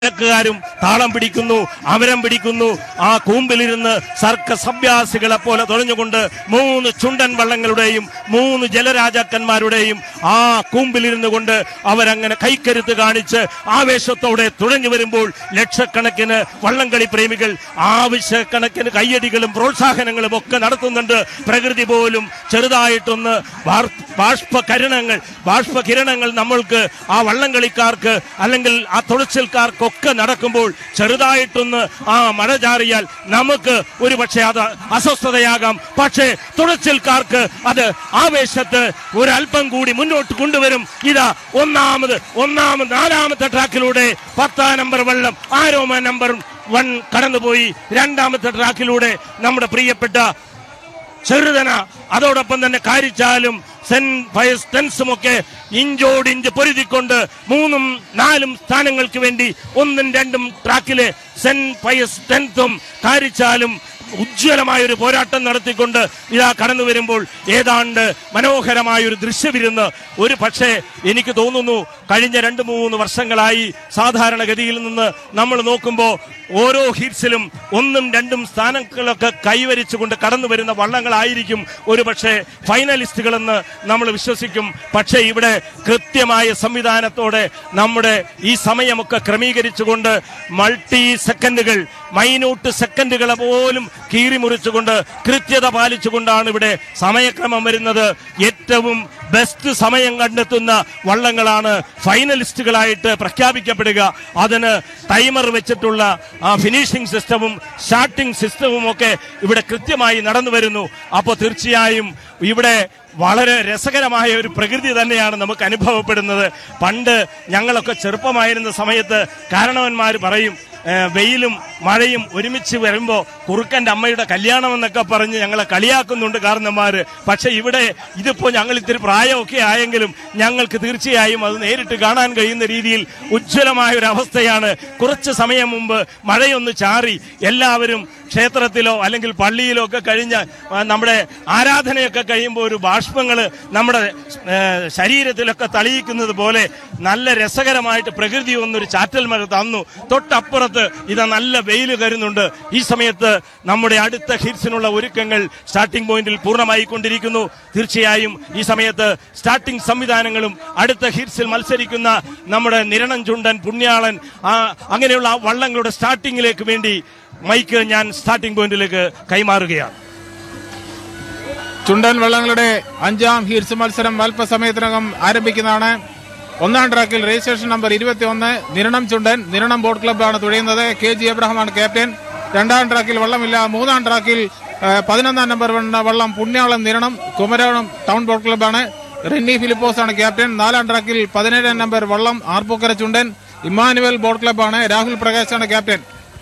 ക്കാരും താളം പിടിക്കുന്നു അമരം പിടിക്കുന്നു ആ കൂമ്പിലിരുന്ന് സർക്കസ് അഭ്യാസികളെ പോലെ തുഴഞ്ഞുകൊണ്ട് മൂന്ന് ചുണ്ടൻ വള്ളങ്ങളുടെയും മൂന്ന് ജലരാജാക്കന്മാരുടെയും ആ കൂമ്പിലിരുന്നു കൊണ്ട് അവരങ്ങനെ കൈക്കരുത്ത് കാണിച്ച് ആവേശത്തോടെ തുഴഞ്ഞു വരുമ്പോൾ ലക്ഷക്കണക്കിന് വള്ളംകളി പ്രേമികൾ ആവശ്യക്കണക്കിന് കയ്യടികളും പ്രോത്സാഹനങ്ങളും ഒക്കെ നടത്തുന്നുണ്ട് പ്രകൃതി പോലും ചെറുതായിട്ടൊന്ന് വാർ- ബാഷ്പകരണങ്ങൾ ബാഷ്പകിരണങ്ങൾ നമ്മൾക്ക് ആ വള്ളംകളിക്കാർക്ക് അല്ലെങ്കിൽ ആ തുഴച്ചിൽക്കാർക്കൊക്കെ നടക്കുമ്പോൾ ചെറുതായിട്ടൊന്ന് ആ മഴ ചാറിയാൽ നമുക്ക് ഒരു പക്ഷേ അത് അസ്വസ്ഥതയാകാം പക്ഷേ തുഴച്ചിൽക്കാർക്ക് അത് ആവേശത്ത് ഒരല്പം കൂടി മുന്നോട്ട് കൊണ്ടുവരും ഇതാ ഒന്നാമത് ഒന്നാമത് നാലാമത്തെ ട്രാക്കിലൂടെ പത്താം നമ്പർ വെള്ളം ആരോമ നമ്പർ വൺ കടന്നുപോയി രണ്ടാമത്തെ ട്രാക്കിലൂടെ നമ്മുടെ പ്രിയപ്പെട്ട ചെറുതന അതോടൊപ്പം തന്നെ കാരിച്ചാലും സെന്റ് ഫയസ് ടെൻസും ഒക്കെ ഇഞ്ചോടിഞ്ച് പൊരുതിക്കൊണ്ട് മൂന്നും നാലും സ്ഥാനങ്ങൾക്ക് വേണ്ടി ഒന്നും രണ്ടും ട്രാക്കിലെ സെന്റ് ഫയസ് ടെൻത്തും കാരിച്ചാലും ഉജ്ജ്വലമായ ഒരു പോരാട്ടം നടത്തിക്കൊണ്ട് ഇതാ കടന്നു വരുമ്പോൾ ഏതാണ്ട് മനോഹരമായ ഒരു ദൃശ്യവിരുന്ന് ഒരു പക്ഷേ എനിക്ക് തോന്നുന്നു കഴിഞ്ഞ രണ്ട് മൂന്ന് വർഷങ്ങളായി സാധാരണഗതിയിൽ നിന്ന് നമ്മൾ നോക്കുമ്പോൾ ഓരോ ഹിറ്റ്സിലും ഒന്നും രണ്ടും സ്ഥാനങ്ങളൊക്കെ കൈവരിച്ചുകൊണ്ട് കടന്നു വരുന്ന വള്ളങ്ങളായിരിക്കും ഒരു പക്ഷേ ഫൈനലിസ്റ്റുകളെന്ന് നമ്മൾ വിശ്വസിക്കും പക്ഷേ ഇവിടെ കൃത്യമായ സംവിധാനത്തോടെ നമ്മുടെ ഈ സമയമൊക്കെ ക്രമീകരിച്ചുകൊണ്ട് മൾട്ടി സെക്കൻഡുകൾ മൈന്യൂട്ട് സെക്കൻഡുകളെ പോലും കീറിമുറിച്ചുകൊണ്ട് കൃത്യത പാലിച്ചുകൊണ്ടാണ് ഇവിടെ സമയക്രമം വരുന്നത് ഏറ്റവും ബെസ്റ്റ് സമയം കണ്ടെത്തുന്ന വള്ളങ്ങളാണ് ഫൈനലിസ്റ്റുകളായിട്ട് പ്രഖ്യാപിക്കപ്പെടുക അതിന് ടൈമർ വെച്ചിട്ടുള്ള ആ ഫിനിഷിംഗ് സിസ്റ്റവും സ്റ്റാർട്ടിംഗ് സിസ്റ്റവും ഒക്കെ ഇവിടെ കൃത്യമായി നടന്നു വരുന്നു അപ്പോൾ തീർച്ചയായും ഇവിടെ വളരെ രസകരമായ ഒരു പ്രകൃതി തന്നെയാണ് നമുക്ക് അനുഭവപ്പെടുന്നത് പണ്ട് ഞങ്ങളൊക്കെ ചെറുപ്പമായിരുന്ന സമയത്ത് കാരണവന്മാർ പറയും ഏ, വെയിലും മഴയും ഒരുമിച്ച് വരുമ്പോൾ കുറുക്കന്റെ അമ്മയുടെ കല്യാണം എന്നൊക്കെ പറഞ്ഞ് ഞങ്ങളെ കളിയാക്കുന്നുണ്ട് കാരണന്മാര് പക്ഷെ ഇവിടെ ഇതിപ്പോ ഞങ്ങൾ ഇത്തിരി പ്രായമൊക്കെ ആയെങ്കിലും ഞങ്ങൾക്ക് തീർച്ചയായും അത് നേരിട്ട് കാണാൻ കഴിയുന്ന രീതിയിൽ ഉജ്ജ്വലമായ ഒരു അവസ്ഥയാണ് കുറച്ച് സമയം മുമ്പ് മഴയൊന്ന് ചാറി എല്ലാവരും ക്ഷേത്രത്തിലോ അല്ലെങ്കിൽ പള്ളിയിലോ ഒക്കെ കഴിഞ്ഞ ആ, നമ്മുടെ ആരാധനയൊക്കെ കഴിയുമ്പോൾ ഒരു ബാഷ്പങ്ങൾ നമ്മുടെ ഏ, ശരീരത്തിലൊക്കെ തളിയിക്കുന്നത് പോലെ നല്ല രസകരമായിട്ട് പ്രകൃതി ഒന്നൊരു ചാറ്റൽ മഴ തന്നു തൊട്ടപ്പുറത്ത് ഇതാ നല്ല വെയിൽ കരുന്നുണ്ട് ഈ സമയത്ത് നമ്മുടെ അടുത്ത ഹിറ്റ്സിനുള്ള ഒരുക്കങ്ങൾ സ്റ്റാർട്ടിംഗ് പോയിന്റിൽ പൂർണ്ണമായി കൊണ്ടിരിക്കുന്നു തീർച്ചയായും ഈ സമയത്ത് സ്റ്റാർട്ടിംഗ് സംവിധാനങ്ങളും അടുത്ത ഹിറ്റ്സിൽ മത്സരിക്കുന്ന നമ്മുടെ നിരണം ചുണ്ടൻ പുണ്യാളൻ ആ, അങ്ങനെയുള്ള ആ വള്ളങ്ങളുടെ സ്റ്റാർട്ടിങ്ങിലേക്ക് വേണ്ടി മൈക്ക് ഞാൻ സ്റ്റാർട്ടിംഗ് പോയിന്റിലേക്ക് കൈമാറുകയാണ് ചുണ്ടൻ വള്ളങ്ങളുടെ അഞ്ചാം ഹീറ്റ്സ് മത്സരം അല്പസമയത്തിനകം ആരംഭിക്കുന്നതാണ് ഒന്നാം ട്രാക്കിൽ രജിസ്ട്രേഷൻ നമ്പർ ഇരുപത്തി ഒന്ന് നിരണം ചുണ്ടൻ നിരണം ബോട്ട് ക്ലബ്ബാണ് തുഴയുന്നത് കെ ജി എബ്രഹാമാണ് ക്യാപ്റ്റൻ രണ്ടാം ട്രാക്കിൽ വള്ളമില്ല മൂന്നാം ട്രാക്കിൽ ആ, പതിനൊന്നാം നമ്പർ വന്ന വള്ളം പുണ്യാളം നിരണം കുമരകം ടൗൺ ബോട്ട് ക്ലബ്ബാണ് റെന്നി ഫിലിപ്പോസ് ആണ് ക്യാപ്റ്റൻ നാലാം ട്രാക്കിൽ പതിനേഴാം നമ്പർ വള്ളം ആർപ്പൂക്കര ചുണ്ടൻ ഇമ്മാനുവൽ ബോട്ട് ക്ലബ്ബാണ് രാഹുൽ പ്രകാശാണ് ക്യാപ്റ്റൻ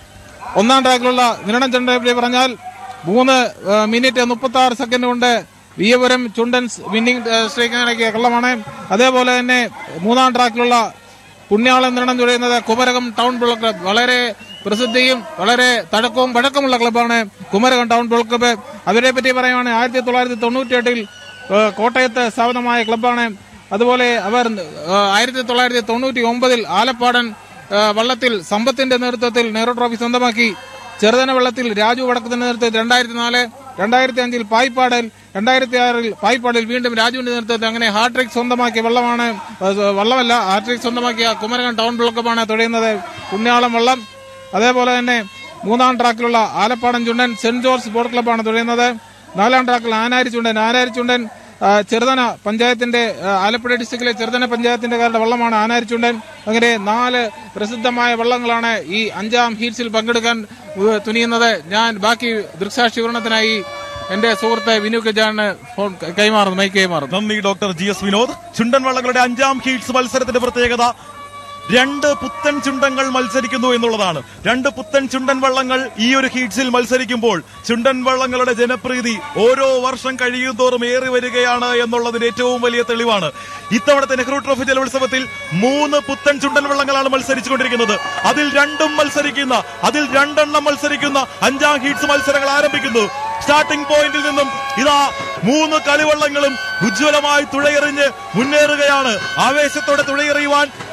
ഒന്നാം ട്രാക്കിലുള്ള നിരണം ചന്ദ്രനെ പറഞ്ഞാൽ മൂന്ന് ആ, മിനിറ്റ് മുപ്പത്തി ആറ് സെക്കൻഡ് കൊണ്ട് വിയപുരം ചുണ്ടൻസ് വിന്നിംഗ് സ്ട്രൈക്കിനിടയ്ക്ക് കള്ളമാണ് അതേപോലെ തന്നെ മൂന്നാം ട്രാക്കിലുള്ള പുണ്യാളം നിരണം തുഴയുന്നത് കുമരകം ടൗൺ ബോൾ ക്ലബ് വളരെ പ്രസിദ്ധിയും വളരെ തഴക്കവും പഴക്കമുള്ള ക്ലബ്ബാണ് കുമരകം ടൗൺ ബോൾ ക്ലബ്ബ് അവരെ പറ്റി പറയുവാണെങ്കിൽ ആയിരത്തി തൊള്ളായിരത്തി തൊണ്ണൂറ്റി എട്ടിൽ കോട്ടയത്ത് സ്ഥാപിതമായ ക്ലബ്ബാണ് അതുപോലെ അവർ ആയിരത്തി തൊള്ളായിരത്തി തൊണ്ണൂറ്റി ഒമ്പതിൽ ആലപ്പാടൻ ആ, വള്ളത്തിൽ സമ്പത്തിന്റെ നേതൃത്വത്തിൽ നെഹ്റു ട്രോഫി സ്വന്തമാക്കി ചെറുതന വെള്ളത്തിൽ രാജു വടക്കത്തിന്റെ നേതൃത്വത്തിൽ രണ്ടായിരത്തി നാല് രണ്ടായിരത്തി അഞ്ചിൽ പായ്പാടൽ രണ്ടായിരത്തി ആറിൽ പായ്പാടിൽ വീണ്ടും രാജുവിന്റെ നേതൃത്വത്തിൽ അങ്ങനെ ഹാട്രിക് സ്വന്തമാക്കിയ വള്ളമാണ് ആ, വള്ളമല്ല ഹാട്രിക് സ്വന്തമാക്കിയ കുമരകം ടൗൺ ബ്ലോക്കപ്പാണ് തുഴയുന്നത് പുണ്യാളം വള്ളം അതേപോലെ തന്നെ മൂന്നാം ട്രാക്കിലുള്ള Alappadan Chundan Saint George boat ക്ലബ്ബാണ് തുഴയുന്നത് നാലാം ട്രാക്കിൽ ആനാരി ചുണ്ടൻ ആനാരി ചുണ്ടൻ ആ, ചെറുതന പഞ്ചായത്തിന്റെ ആ, ആലപ്പുഴ ഡിസ്ട്രിക്റ്റിലെ ചെറുതന പഞ്ചായത്തിന്റെ കാരുടെ വള്ളമാണ് ആനാരിച്ചുണ്ടൻ അങ്ങനെ നാല് പ്രസിദ്ധമായ വള്ളങ്ങളാണ് ഈ അഞ്ചാം ഹീറ്റ്സിൽ പങ്കെടുക്കാൻ ഉ, തുനിയുന്നത് ഞാൻ ബാക്കി ദൃക്സാക്ഷി വിവരണത്തിനായി എന്റെ സുഹൃത്ത് വിനു കജാണ് ഫോൺ ക- കൈമാറുന്നു മൈക്ക് കൈമാറുന്നു നന്ദി ഡോക്ടർ ജി എസ് വിനോദ് ചുണ്ടൻ വള്ളങ്ങളുടെ അഞ്ചാം ഹീറ്റ്സ് മത്സരത്തിന്റെ പ്രത്യേകത രണ്ട് പുത്തൻ ചുണ്ടങ്ങൾ മത്സരിക്കുന്നു എന്നുള്ളതാണ് രണ്ട് പുത്തൻ ചുണ്ടൻ വള്ളങ്ങൾ ഈ ഒരു ഹീറ്റ്സിൽ മത്സരിക്കുമ്പോൾ ചുണ്ടൻ വള്ളങ്ങളുടെ ജനപ്രീതി ഓരോ വർഷം കഴിയുന്തോറും ഏറി വരികയാണ് എന്നുള്ളതിന് ഏറ്റവും വലിയ തെളിവാണ് ഇത്തവണത്തെ നെഹ്റു ട്രോഫി ജലോത്സവത്തിൽ മൂന്ന് പുത്തൻ ചുണ്ടൻ വള്ളങ്ങളാണ് മത്സരിച്ചുകൊണ്ടിരിക്കുന്നത് അതിൽ രണ്ടും മത്സരിക്കുന്ന അതിൽ രണ്ടെണ്ണം മത്സരിക്കുന്ന അഞ്ചാം ഹീറ്റ്സ് മത്സരങ്ങൾ ആരംഭിക്കുന്നു സ്റ്റാർട്ടിംഗ് പോയിന്റിൽ നിന്നും ഇതാ മൂന്ന് കളിവള്ളങ്ങളും ഉജ്ജ്വലമായി തുഴയെറിഞ്ഞ് മുന്നേറുകയാണ് ആവേശത്തോടെ തുഴയെറിയുവാൻ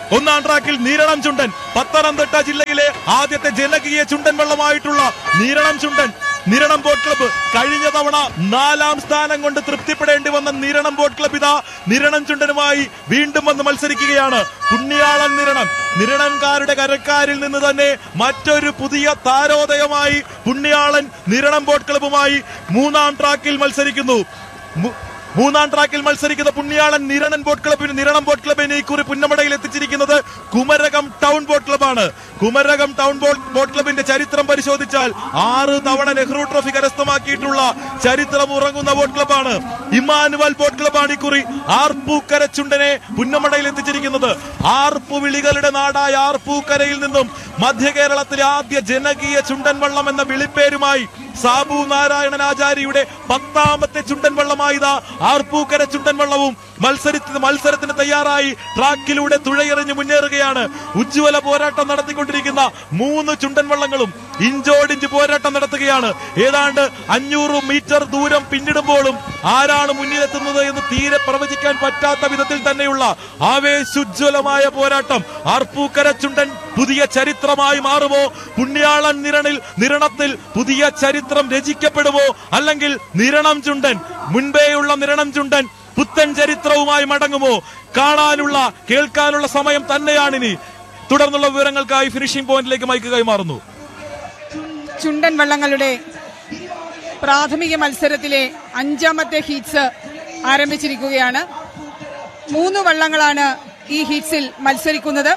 ഒന്നാം ട്രാക്കിൽ നീരണം ചുണ്ടൻ പത്തനംതിട്ട ജില്ലയിലെ ആദ്യത്തെ ജനകീയ ചുണ്ടൻ വള്ളമായിട്ടുള്ള നീരണം ചുണ്ടൻ നിരണം ബോട്ട് ക്ലബ്ബ് കഴിഞ്ഞ തവണ നാലാം സ്ഥാനം കൊണ്ട് തൃപ്തിപ്പെടേണ്ടി വന്ന നിരണം ബോട്ട് ക്ലബ്ബ് ഇതാ നിരണം ചുണ്ടനുമായി വീണ്ടും വന്ന് മത്സരിക്കുകയാണ് പുണ്യാളൻ നിരണം നിരണംകാരുടെ കരക്കാരിൽ നിന്ന് തന്നെ മറ്റൊരു പുതിയ താരോദയമായി പുണ്യാളൻ നിരണം ബോട്ട് ക്ലബ്ബുമായി മൂന്നാം ട്രാക്കിൽ മത്സരിക്കുന്നു മു- മൂന്നാം ട്രാക്കിൽ മത്സരിക്കുന്ന പുണ്യാളൻ നിരണൻ ബോട്ട് ക്ലബിന് നിരണം ബോട്ട് ക്ലബിന് ഇക്കുറി പുന്നമടയിൽ എത്തിച്ചിരിക്കുന്നത് കുമരകം ടൗൺ ബോട്ട് ക്ലബാണ് കുമരകം ടൗൺ ബോട്ട് ബോട്ട് ക്ലബിന്റെ ചരിത്രം പരിശോധിച്ചാൽ ആറ് തവണ നെഹ്റു ട്രോഫി കരസ്ഥമാക്കിയിട്ടുള്ള ചരിത്രം ഉറങ്ങുന്ന ബോട്ട് ക്ലബാണ് ഇമാനുവൽ ബോട്ട് ക്ലബാണ് ഇക്കുറി ആർപ്പൂക്കര ചുണ്ടനെ പുന്നമടയിൽ എത്തിച്ചിരിക്കുന്നത് ആർപ്പു വിളികളുടെ നാടായ ആർപ്പൂക്കരയിൽ നിന്നും മധ്യ കേരളത്തിലെ ആദ്യ ജനകീയ ചുണ്ടൻ വള്ളം എന്ന വിളിപ്പേരുമായി സാബു നാരായണൻ ആചാര്യയുടെ പത്താമത്തെ ചുണ്ടൻ വള്ളമായി ഇതാ ആർപ്പൂക്കര ചുണ്ടൻ വള്ളവും മത്സരത്തിന് മത്സരത്തിന് തയ്യാറായി ട്രാക്കിലൂടെ തുഴയെറിഞ്ഞ് മുന്നേറുകയാണ് ഉജ്ജ്വല പോരാട്ടം നടത്തിക്കൊണ്ടിരിക്കുന്ന മൂന്ന് ചുണ്ടൻ വള്ളങ്ങളും ഇഞ്ചോടിഞ്ച് പോരാട്ടം നടത്തുകയാണ് ഏതാണ്ട് അഞ്ഞൂറ് മീറ്റർ ദൂരം പിന്നിടുമ്പോഴും ആരാണ് മുന്നിലെത്തുന്നത് എന്ന് തീരെ പ്രവചിക്കാൻ പറ്റാത്ത വിധത്തിൽ തന്നെയുള്ള ആവേശുജ്വലമായ പോരാട്ടം ആർപ്പൂക്കര ചുണ്ടൻ പുതിയ ചരിത്രമായി മാറുമോ പുണ്യാളൻ നിരണിൽ നിരണത്തിൽ പുതിയ ചരിത്രം രചിക്കപ്പെടുമോ അല്ലെങ്കിൽ നിരണം ചുണ്ടൻ മുൻപേയുള്ള നിരണം ചുണ്ടൻ പുത്തൻ ചരിത്രവുമായി മടങ്ങുമോ കാണാനുള്ള കേൾക്കാനുള്ള സമയം തന്നെയാണിനി തുടർന്നുള്ള വിവരങ്ങൾക്കായി ഫിനിഷിംഗ് പോയിന്റിലേക്ക് മൈക്ക് കൈമാറുന്നു ചുണ്ടൻ വള്ളങ്ങളുടെ പ്രാഥമിക മത്സരത്തിലെ അഞ്ചാമത്തെ ഹീറ്റ്സ് ആരംഭിച്ചിരിക്കുകയാണ് മൂന്ന് വള്ളങ്ങളാണ് ഈ ഹീറ്റ്സിൽ മത്സരിക്കുന്നത്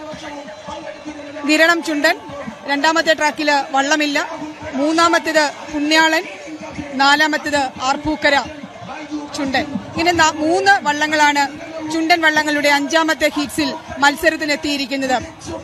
നിരണം ചുണ്ടൻ രണ്ടാമത്തെ ട്രാക്കിൽ വള്ളമില്ല മൂന്നാമത്തേത് പുണ്യാളൻ നാലാമത്തേത് ആർപ്പൂക്കര ചുണ്ടൻ ഇങ്ങനെ ന- മൂന്ന് വള്ളങ്ങളാണ് ചുണ്ടൻ വള്ളങ്ങളുടെ അഞ്ചാമത്തെ ഹീറ്റ്സിൽ മത്സരത്തിനെത്തിയിരിക്കുന്നത്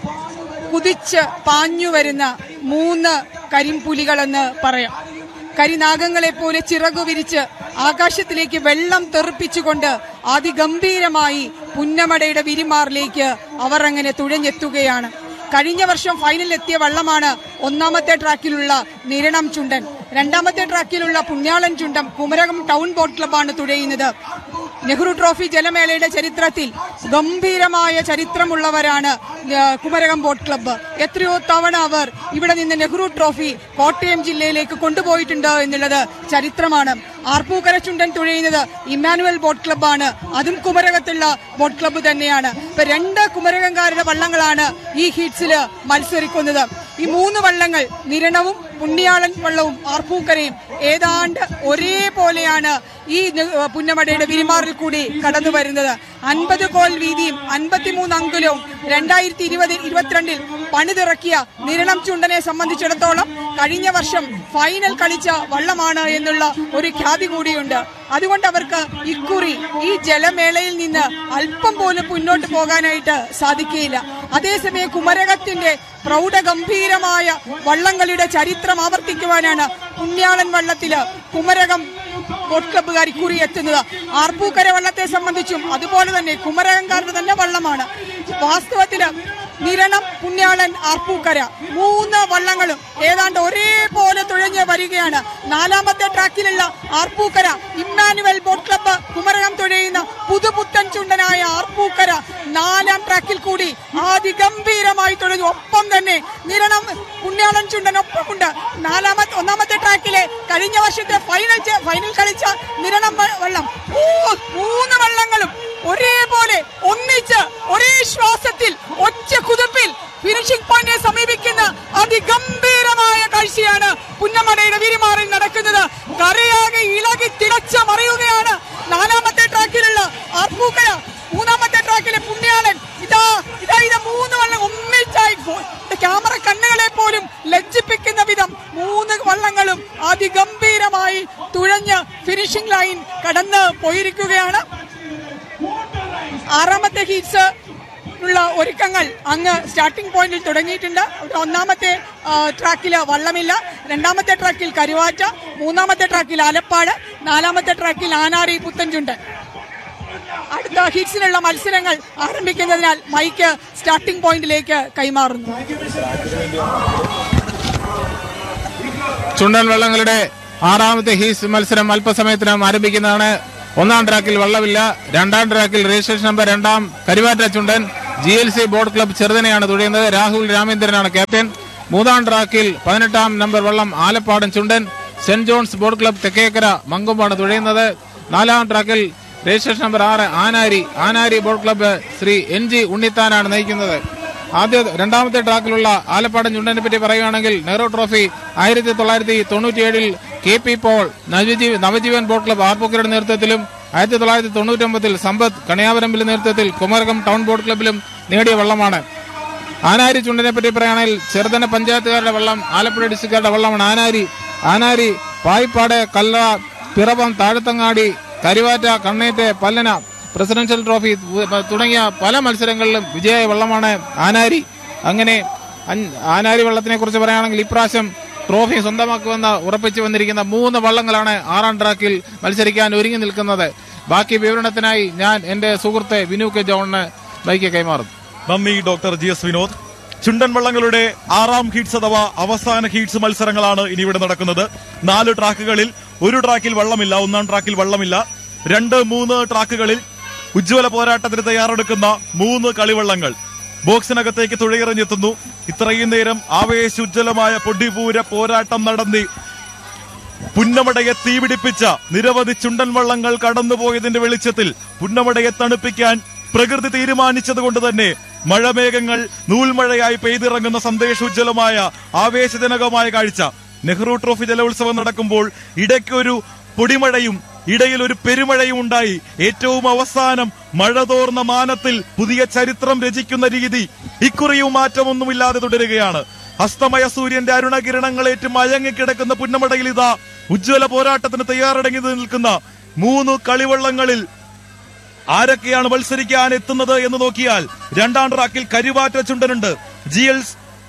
കുതിച്ച് പാഞ്ഞു വരുന്ന മൂന്ന് കരിമ്പുലികളെന്ന് പറയാം കരിനാഗങ്ങളെ പോലെ ചിറകു വിരിച്ച് ആകാശത്തിലേക്ക് വെള്ളം തെറിപ്പിച്ചുകൊണ്ട് അതിഗംഭീരമായി പുന്നമടയുടെ വിരിമാറിലേക്ക് അവർ അങ്ങനെ തുഴഞ്ഞെത്തുകയാണ് കഴിഞ്ഞ വർഷം ഫൈനലിൽ എത്തിയ വള്ളമാണ് ഒന്നാമത്തെ ട്രാക്കിലുള്ള നിരണം ചുണ്ടൻ രണ്ടാമത്തെ ട്രാക്കിലുള്ള പുണ്യാളൻ ചുണ്ടം കുമരകം ടൗൺ ബോട്ട് ക്ലബ്ബാണ് തുഴയുന്നത് നെഹ്റു ട്രോഫി ജലമേളയുടെ ചരിത്രത്തിൽ ഗംഭീരമായ ചരിത്രമുള്ളവരാണ് ആ, കുമരകം ബോട്ട് ക്ലബ്ബ് എത്രയോ തവണ അവർ ഇവിടെ നിന്ന് നെഹ്റു ട്രോഫി കോട്ടയം ജില്ലയിലേക്ക് കൊണ്ടുപോയിട്ടുണ്ട് എന്നുള്ളത് ചരിത്രമാണ് ആർപ്പൂക്കര ചുണ്ടൻ തുഴയുന്നത് ഇമ്മാനുവൽ ബോട്ട് ക്ലബ്ബാണ് അതും കുമരകത്തുള്ള ബോട്ട് ക്ലബ്ബ് തന്നെയാണ് ഇപ്പൊ രണ്ട് കുമരകംകാരുടെ വള്ളങ്ങളാണ് ഈ ഹീറ്റ്സിൽ മത്സരിക്കുന്നത് ഈ മൂന്ന് വള്ളങ്ങൾ നിരണവും പുണ്യാളൻ വള്ളവും ആർപ്പൂക്കരയും ഏതാണ്ട് ഒരേപോലെയാണ് ഈ ന- പുന്നമടയുടെ വിരിമാറിൽ കൂടി കടന്നു വരുന്നത് അൻപത് കോൽ വീതിയും അൻപത്തിമൂന്ന് അങ്കുലവും രണ്ടായിരത്തി ഇരുപതിൽ ഇരുപത്തിരണ്ടിൽ പണിതിറക്കിയ നിരണം ചുണ്ടനെ സംബന്ധിച്ചിടത്തോളം കഴിഞ്ഞ വർഷം ഫൈനൽ കളിച്ച വള്ളമാണ് എന്നുള്ള ഒരു ഖ്യാതി കൂടിയുണ്ട് അതുകൊണ്ട് അവർക്ക് ഇക്കുറി ഈ ജലമേളയിൽ നിന്ന് അല്പം പോലും മുന്നോട്ട് പോകാനായിട്ട് സാധിക്കുകയില്ല അതേസമയം കുമരകത്തിന്റെ പ്രൗഢഗംഭീരമായ വള്ളംകളിയുടെ ചരിത്രം ആവർത്തിക്കുവാനാണ് പുണ്യാളൻ വള്ളത്തില് കുമരകം ബോട്ട് ക്ലബ്ബുകാർ ഇക്കുറി എത്തുന്നത് ആർപ്പൂക്കര വള്ളത്തെ സംബന്ധിച്ചും അതുപോലെ തന്നെ കുമരകംകാരുടെ തന്നെ വള്ളമാണ് വാസ്തവത്തില് നിരണം പുണ്യാളൻ ആർപ്പൂക്കര മൂന്ന് വള്ളങ്ങളും ഏതാണ്ട് ഒരേപോലെ തുഴഞ്ഞ് വരികയാണ് നാലാമത്തെ ട്രാക്കിലുള്ള Aarpookara Emmanuel boat club Kumarakom തുഴയുന്ന പുതുപുത്തൻ ചുണ്ടനായ ആർപ്പൂക്കര നാലാം ട്രാക്കിൽ കൂടി അതിഗംഭീരമായി തുഴഞ്ഞു ഒപ്പം തന്നെ നിരണം പുണ്യാളൻ ചുണ്ടൻ ഒപ്പമുണ്ട് നാലാമത്തെ ഒന്നാമത്തെ ട്രാക്കിലെ കഴിഞ്ഞ വർഷത്തെ ഫൈനൽ ചെ- ഫൈനൽ കളിച്ച നിരണം വ- വള്ളം മൂ- മൂന്ന് വള്ളങ്ങളും ഒരേപോലെ ഒന്നിച്ച് ഒരേ ശ്വാസത്തിൽ ഒറ്റ കുതിപ്പിൽ ഫിനിഷിംഗ് പോയിന്റിനെ സമീപിക്കുന്ന അതിഗംഭീരമായ കാഴ്ചയാണ് പുന്നമടയുടെ വിരിമാറിൽ നടക്കുന്നത് കരയാകെ ഇളകി തിളച്ച് മറിയുകയാണ് നാലാമത്തെ ട്രാക്കിലുള്ള ആർപ്പൂക്കര മൂന്നാമത്തെ ട്രാക്കിലെ പുണ്യാളൻ ഇതാ ഇതാ ഇത് മൂന്ന് വള്ളം ഒന്നിച്ചായി ഗോ- ക്യാമറ കണ്ണുകളെ പോലും ലജ്ജിപ്പിക്കുന്ന വിധം മൂന്ന് വള്ളങ്ങളും അതിഗംഭീരമായി തുഴഞ്ഞ് ഫിനിഷിംഗ് ലൈൻ കടന്ന് പോയിരിക്കുകയാണ് ആറാമത്തെ ഹീറ്റ്സ് ഉള്ള ഒരുക്കങ്ങൾ അങ്ങ് സ്റ്റാർട്ടിംഗ് പോയിന്റിൽ തുടങ്ങിയിട്ടുണ്ട് ഇവിടെ ഒന്നാമത്തെ ട്രാക്കിൽ വള്ളമില്ല രണ്ടാമത്തെ ട്രാക്കിൽ കരുവാറ്റ മൂന്നാമത്തെ ട്രാക്കിൽ ആലപ്പാട് നാലാമത്തെ ട്രാക്കിൽ ആനാറി പുത്തൻചുണ്ട് അടുത്ത ഹീറ്റ്സിനുള്ള മത്സരങ്ങൾ ആരംഭിക്കുന്നതിനാൽ മൈക്ക് സ്റ്റാർട്ടിംഗ് പോയിന്റിലേക്ക് കൈമാറുന്നു ചുണ്ടൻ വള്ളങ്ങളുടെ ആറാമത്തെ ഹീസ് മത്സരം അല്പസമയത്തിനകം ആരംഭിക്കുന്നതാണ് ഒന്നാം ട്രാക്കിൽ വള്ളമില്ല രണ്ടാം ട്രാക്കിൽ രജിസ്ട്രേഷൻ നമ്പർ രണ്ടാം Karuvatta Chundan G L C boat club ചെറുതനെയാണ് തുഴയുന്നത് രാഹുൽ രാമേന്ദ്രനാണ് ക്യാപ്റ്റൻ മൂന്നാം ട്രാക്കിൽ പതിനെട്ടാം നമ്പർ വള്ളം Alappadan Chundan Saint John's boat club Thekkekara മങ്കൊമ്പാണ് തുഴയുന്നത് നാലാം ട്രാക്കിൽ രജിസ്ട്രേഷൻ നമ്പർ ആറ് Anari Anari boat club Shri N G ഉണ്ണിത്താനാണ് നയിക്കുന്നത് ആദ്യ രണ്ടാമത്തെ ട്രാക്കിലുള്ള ആലപ്പാടൻ ചുണ്ടനെ പറ്റി പറയുകയാണെങ്കിൽ നെഹ്റു ട്രോഫി ആയിരത്തി തൊള്ളായിരത്തി തൊണ്ണൂറ്റിയേഴിൽ K P Paul Navajeevan Navajeevan boat club ആർപ്പൂക്കരുടെ നേതൃത്വത്തിലും ആയിരത്തി തൊള്ളായിരത്തി തൊണ്ണൂറ്റൊമ്പതിൽ സമ്പത്ത് കണിയാപരമ്പിലെ നേതൃത്വത്തിൽ കുമരകം ടൗൺ ബോട്ട് ക്ലബ്ബിലും നേടിയ വള്ളമാണ് ആനാരി ചുണ്ടനെ പറ്റി പറയുകയാണെങ്കിൽ ചെറുതന പഞ്ചായത്തുകാരുടെ വള്ളം ആലപ്പുഴ ഡിസ്ട്രിക്റ്റുകാരുടെ വള്ളമാണ് ആനാരി ആനാരി പായിപ്പാട് കല്ല പിറവം താഴത്തങ്ങാടി കരിവാറ്റ കണ്ണേറ്റ് പല്ലന പ്രസിഡൻഷ്യൽ ട്രോഫി തുടങ്ങിയ പല മത്സരങ്ങളിലും വിജയായ വള്ളമാണ് ആനാരി അങ്ങനെ അൻ- ആനാരി വള്ളത്തിനെ കുറിച്ച് പറയുകയാണെങ്കിൽ ഇപ്രാവശ്യം ട്രോഫി സ്വന്തമാക്കുമെന്ന് ഉറപ്പിച്ചു വന്നിരിക്കുന്ന മൂന്ന് വള്ളങ്ങളാണ് ആറാം ട്രാക്കിൽ മത്സരിക്കാൻ ഒരുങ്ങി നിൽക്കുന്നത് ബാക്കി വിവരണത്തിനായി ഞാൻ എന്റെ സുഹൃത്ത് വിനു കെ ജോണിന് ബൈക്ക് കൈമാറും നന്ദി ഡോക്ടർ ജി എസ് വിനോദ് ചുണ്ടൻ വള്ളങ്ങളുടെ ആറാം ഹീറ്റ്സ് അഥവാ അവസാന ഹീറ്റ്സ് മത്സരങ്ങളാണ് ഇനി ഇവിടെ നടക്കുന്നത് നാല് ട്രാക്കുകളിൽ ഒരു ട്രാക്കിൽ വള്ളമില്ല ഒന്നാം ട്രാക്കിൽ വള്ളമില്ല രണ്ട് മൂന്ന് ട്രാക്കുകളിൽ ഉജ്ജ്വല പോരാട്ടത്തിന് തയ്യാറെടുക്കുന്ന മൂന്ന് കളിവള്ളങ്ങൾ ബോക്സിനകത്തേക്ക് തുഴയെറിഞ്ഞെത്തുന്നു ഇത്രയും നേരം ആവേശോജ്വലമായ പൊടിപൂര പോരാട്ടം നടന്നി പുന്നമടയെ തീപിടിപ്പിച്ച നിരവധി ചുണ്ടൻ വള്ളങ്ങൾ കടന്നുപോയതിന്റെ വെളിച്ചത്തിൽ പുന്നമടയെ തണുപ്പിക്കാൻ പ്രകൃതി തീരുമാനിച്ചതുകൊണ്ട് തന്നെ മഴമേഘങ്ങൾ നൂൽമഴയായി പെയ്തിറങ്ങുന്ന സന്ദേശോജ്വലമായ ആവേശജനകമായ കാഴ്ച നെഹ്റു ട്രോഫി ജലോത്സവം നടക്കുമ്പോൾ ഇടയ്ക്കൊരു പൊടിമഴയും ഇടയിൽ ഒരു പെരുമഴയും ഉണ്ടായി ഏറ്റവും അവസാനം മഴ തോർന്ന മാനത്തിൽ പുതിയ ചരിത്രം രചിക്കുന്ന രീതി ഇക്കുറിയും മാറ്റമൊന്നുമില്ലാതെ തുടരുകയാണ് അസ്തമയ സൂര്യന്റെ അരുണകിരണങ്ങളേറ്റ് മയങ്ങിക്കിടക്കുന്ന പുന്നമടയിൽ ഇതാ ഉജ്ജ്വല പോരാട്ടത്തിന് തയ്യാറടങ്ങി നിൽക്കുന്ന മൂന്ന് കളിവള്ളങ്ങളിൽ ആരൊക്കെയാണ് മത്സരിക്കാൻ എത്തുന്നത് എന്ന് നോക്കിയാൽ രണ്ടാം ട്രാക്കിൽ കരുവാറ്റ ചുണ്ടനുണ്ട് G L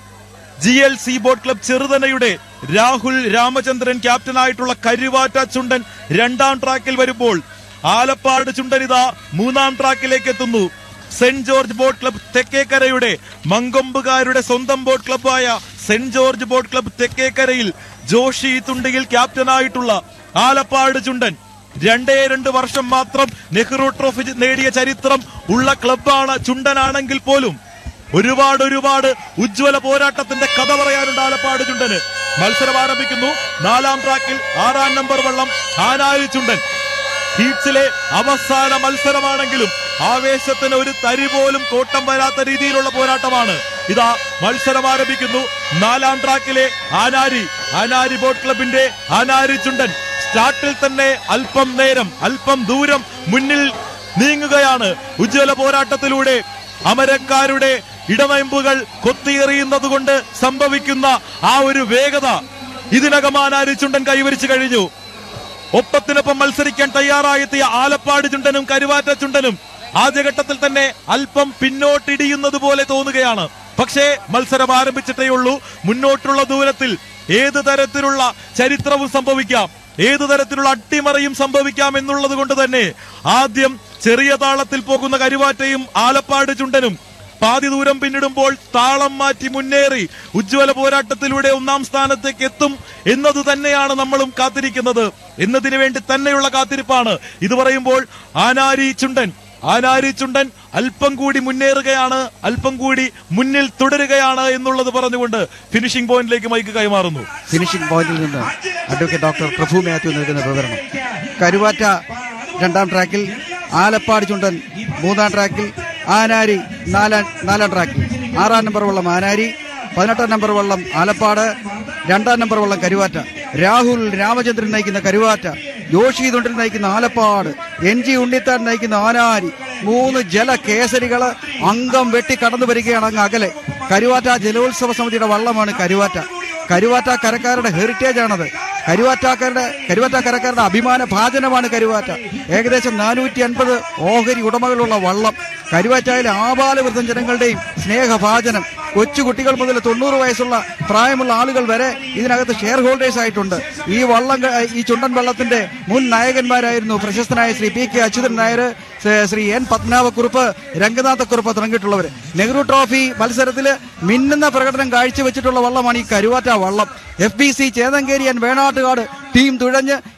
G L C boat club ചെറുതനയുടെ രാഹുൽ രാമചന്ദ്രൻ ക്യാപ്റ്റനായിട്ടുള്ള കരുവാറ്റ ചുണ്ടൻ രണ്ടാം ട്രാക്കിൽ വരുമ്പോൾ ആലപ്പാട് ചുണ്ടൻ ഇതാ മൂന്നാം ട്രാക്കിലേക്ക് എത്തുന്നു സെന്റ് ജോർജ് ബോട്ട് ക്ലബ് തെക്കേക്കരയുടെ മങ്കൊമ്പുകാരുടെ സ്വന്തം ബോട്ട് ക്ലബ്ബായ സെന്റ് ജോർജ് ബോട്ട് ക്ലബ് തെക്കേക്കരയിൽ ജോഷി തുണ്ടിയിൽ ക്യാപ്റ്റനായിട്ടുള്ള ആലപ്പാട് ചുണ്ടൻ രണ്ടേ രണ്ട് വർഷം മാത്രം നെഹ്റു ട്രോഫി നേടിയ ചരിത്രം ഉള്ള ക്ലബ്ബാണ് ചുണ്ടനാണെങ്കിൽ പോലും ഒരുപാട് ഒരുപാട് ഉജ്ജ്വല പോരാട്ടത്തിന്റെ കഥ പറയാനുണ്ട് ആലപ്പാട് ചുണ്ടന് മത്സരം ആരംഭിക്കുന്നു നാലാം ട്രാക്കിൽ ആറാം നമ്പർ വള്ളം ആനാരി ചുണ്ടൻ ഹീറ്റ്സിലെ അവസാന മത്സരമാണെങ്കിലും ആവേശത്തിന് ഒരു തരി പോലും കോട്ടം വരാത്ത രീതിയിലുള്ള പോരാട്ടമാണ് ഇതാ മത്സരം ആരംഭിക്കുന്നു നാലാം ട്രാക്കിലെ ആനാരി ആനാരി ബോട്ട് ക്ലബിന്റെ ആനാരി ചുണ്ടൻ സ്റ്റാർട്ടിൽ തന്നെ അല്പം നേരം അല്പം ദൂരം മുന്നിൽ നീങ്ങുകയാണ് ഉജ്ജ്വല പോരാട്ടത്തിലൂടെ അമരക്കാരുടെ ഇടവയമ്പുകൾ കൊത്തിയെറിയുന്നത് കൊണ്ട് സംഭവിക്കുന്ന ആ ഒരു വേഗത ഇതിനകം ആനാരി ചുണ്ടൻ കൈവരിച്ചു കഴിഞ്ഞു ഒപ്പത്തിനൊപ്പം മത്സരിക്കാൻ തയ്യാറായെത്തിയ ആലപ്പാട് ചുണ്ടനും കരുവാറ്റ ചുണ്ടനും ആദ്യഘട്ടത്തിൽ തന്നെ അല്പം പിന്നോട്ടിടിയുന്നത് പോലെ തോന്നുകയാണ് പക്ഷേ മത്സരം ആരംഭിച്ചിട്ടേ ഉള്ളൂ മുന്നോട്ടുള്ള ദൂരത്തിൽ ഏത് തരത്തിലുള്ള ചരിത്രവും സംഭവിക്കാം ഏതു തരത്തിലുള്ള അട്ടിമറിയും സംഭവിക്കാം എന്നുള്ളത് കൊണ്ട് തന്നെ ആദ്യം ചെറിയ താളത്തിൽ പോകുന്ന കരുവാറ്റയും ആലപ്പാട് ചുണ്ടനും പാതി ദൂരം പിന്നിടുമ്പോൾ താളം മാറ്റി മുന്നേറി ഉജ്ജ്വല പോരാട്ടത്തിലൂടെ ഒന്നാം സ്ഥാനത്തേക്ക് എത്തും എന്നത് തന്നെയാണ് നമ്മളും കാത്തിരിക്കുന്നത് എന്നതിനു വേണ്ടി തന്നെയുള്ള കാത്തിരിപ്പാണ് ഇത് പറയുമ്പോൾ ആനാരി ചുണ്ടൻ ആനാരി ചുണ്ടൻ അല്പം കൂടി മുന്നേറുകയാണ് അല്പം കൂടി മുന്നിൽ തുടരുകയാണ് എന്നുള്ളത് പറഞ്ഞുകൊണ്ട് ഫിനിഷിംഗ് പോയിന്റിലേക്ക് മൈക്ക് കൈമാറുന്നു ഫിനിഷിംഗ് പോയിന്റിൽ നിന്ന് അഡ്വക്കേറ്റ് ഡോക്ടർ പ്രഭു മാത്യു നൽകുന്ന വിവരണം കരുവാറ്റ രണ്ടാം ട്രാക്കിൽ ആലപ്പാട് ചുണ്ടൻ മൂന്നാം ട്രാക്കിൽ ആനാരി നാലാം നാലാം ട്രാക്കിൽ ആറാം നമ്പർ വള്ളം ആനാരി പതിനെട്ടാം നമ്പർ വള്ളം ആലപ്പാട് രണ്ടാം നമ്പർ വള്ളം കരുവാറ്റ രാഹുൽ രാമചന്ദ്രൻ നയിക്കുന്ന കരുവാറ്റ ജോഷി തൊണ്ടിൽ നയിക്കുന്ന ആലപ്പാട് എൻ ജി ഉണ്ണിത്താൻ നയിക്കുന്ന ആനാരി മൂന്ന് ജല കേസരികള് അംഗം വെട്ടി കടന്നു വരികയാണ് അങ്ങ് അകലെ കരുവാറ്റ ജലോത്സവ സമിതിയുടെ വള്ളമാണ് കരുവാറ്റ കരുവാറ്റ കരക്കാരുടെ ഹെറിറ്റേജ് ആണത് കരുവാറ്റാക്കാരുടെ കരുവാറ്റ കരക്കാരുടെ അഭിമാന ഭാജനമാണ് കരുവാറ്റ ഏകദേശം നാനൂറ്റി അൻപത് ഓഹരി ഉടമകളുള്ള വള്ളം കരുവാറ്റയിലെ ആപാലവൃദ്ധം ജനങ്ങളുടെയും സ്നേഹഭാജനം കൊച്ചുകുട്ടികൾ മുതൽ തൊണ്ണൂറ് വയസ്സുള്ള പ്രായമുള്ള ആളുകൾ വരെ ഇതിനകത്ത് ഷെയർ ഹോൾഡേഴ്സ് ആയിട്ടുണ്ട് ഈ വള്ളം ക- ഈ ചുണ്ടൻ വള്ളത്തിന്റെ മുൻ നായകന്മാരായിരുന്നു പ്രശസ്തനായ Shri P K Achuthan Nair Shri- Shri N Padmanabha Kurup Ranganatha Kurup തുടങ്ങിയിട്ടുള്ളവർ നെഹ്റു ട്രോഫി മത്സരത്തിൽ മിന്നുന്ന പ്രകടനം കാഴ്ചവെച്ചിട്ടുള്ള വള്ളമാണ് ഈ കരുവാറ്റ വള്ളം F B C Chethankeri and Venattukad team തുഴഞ്ഞ്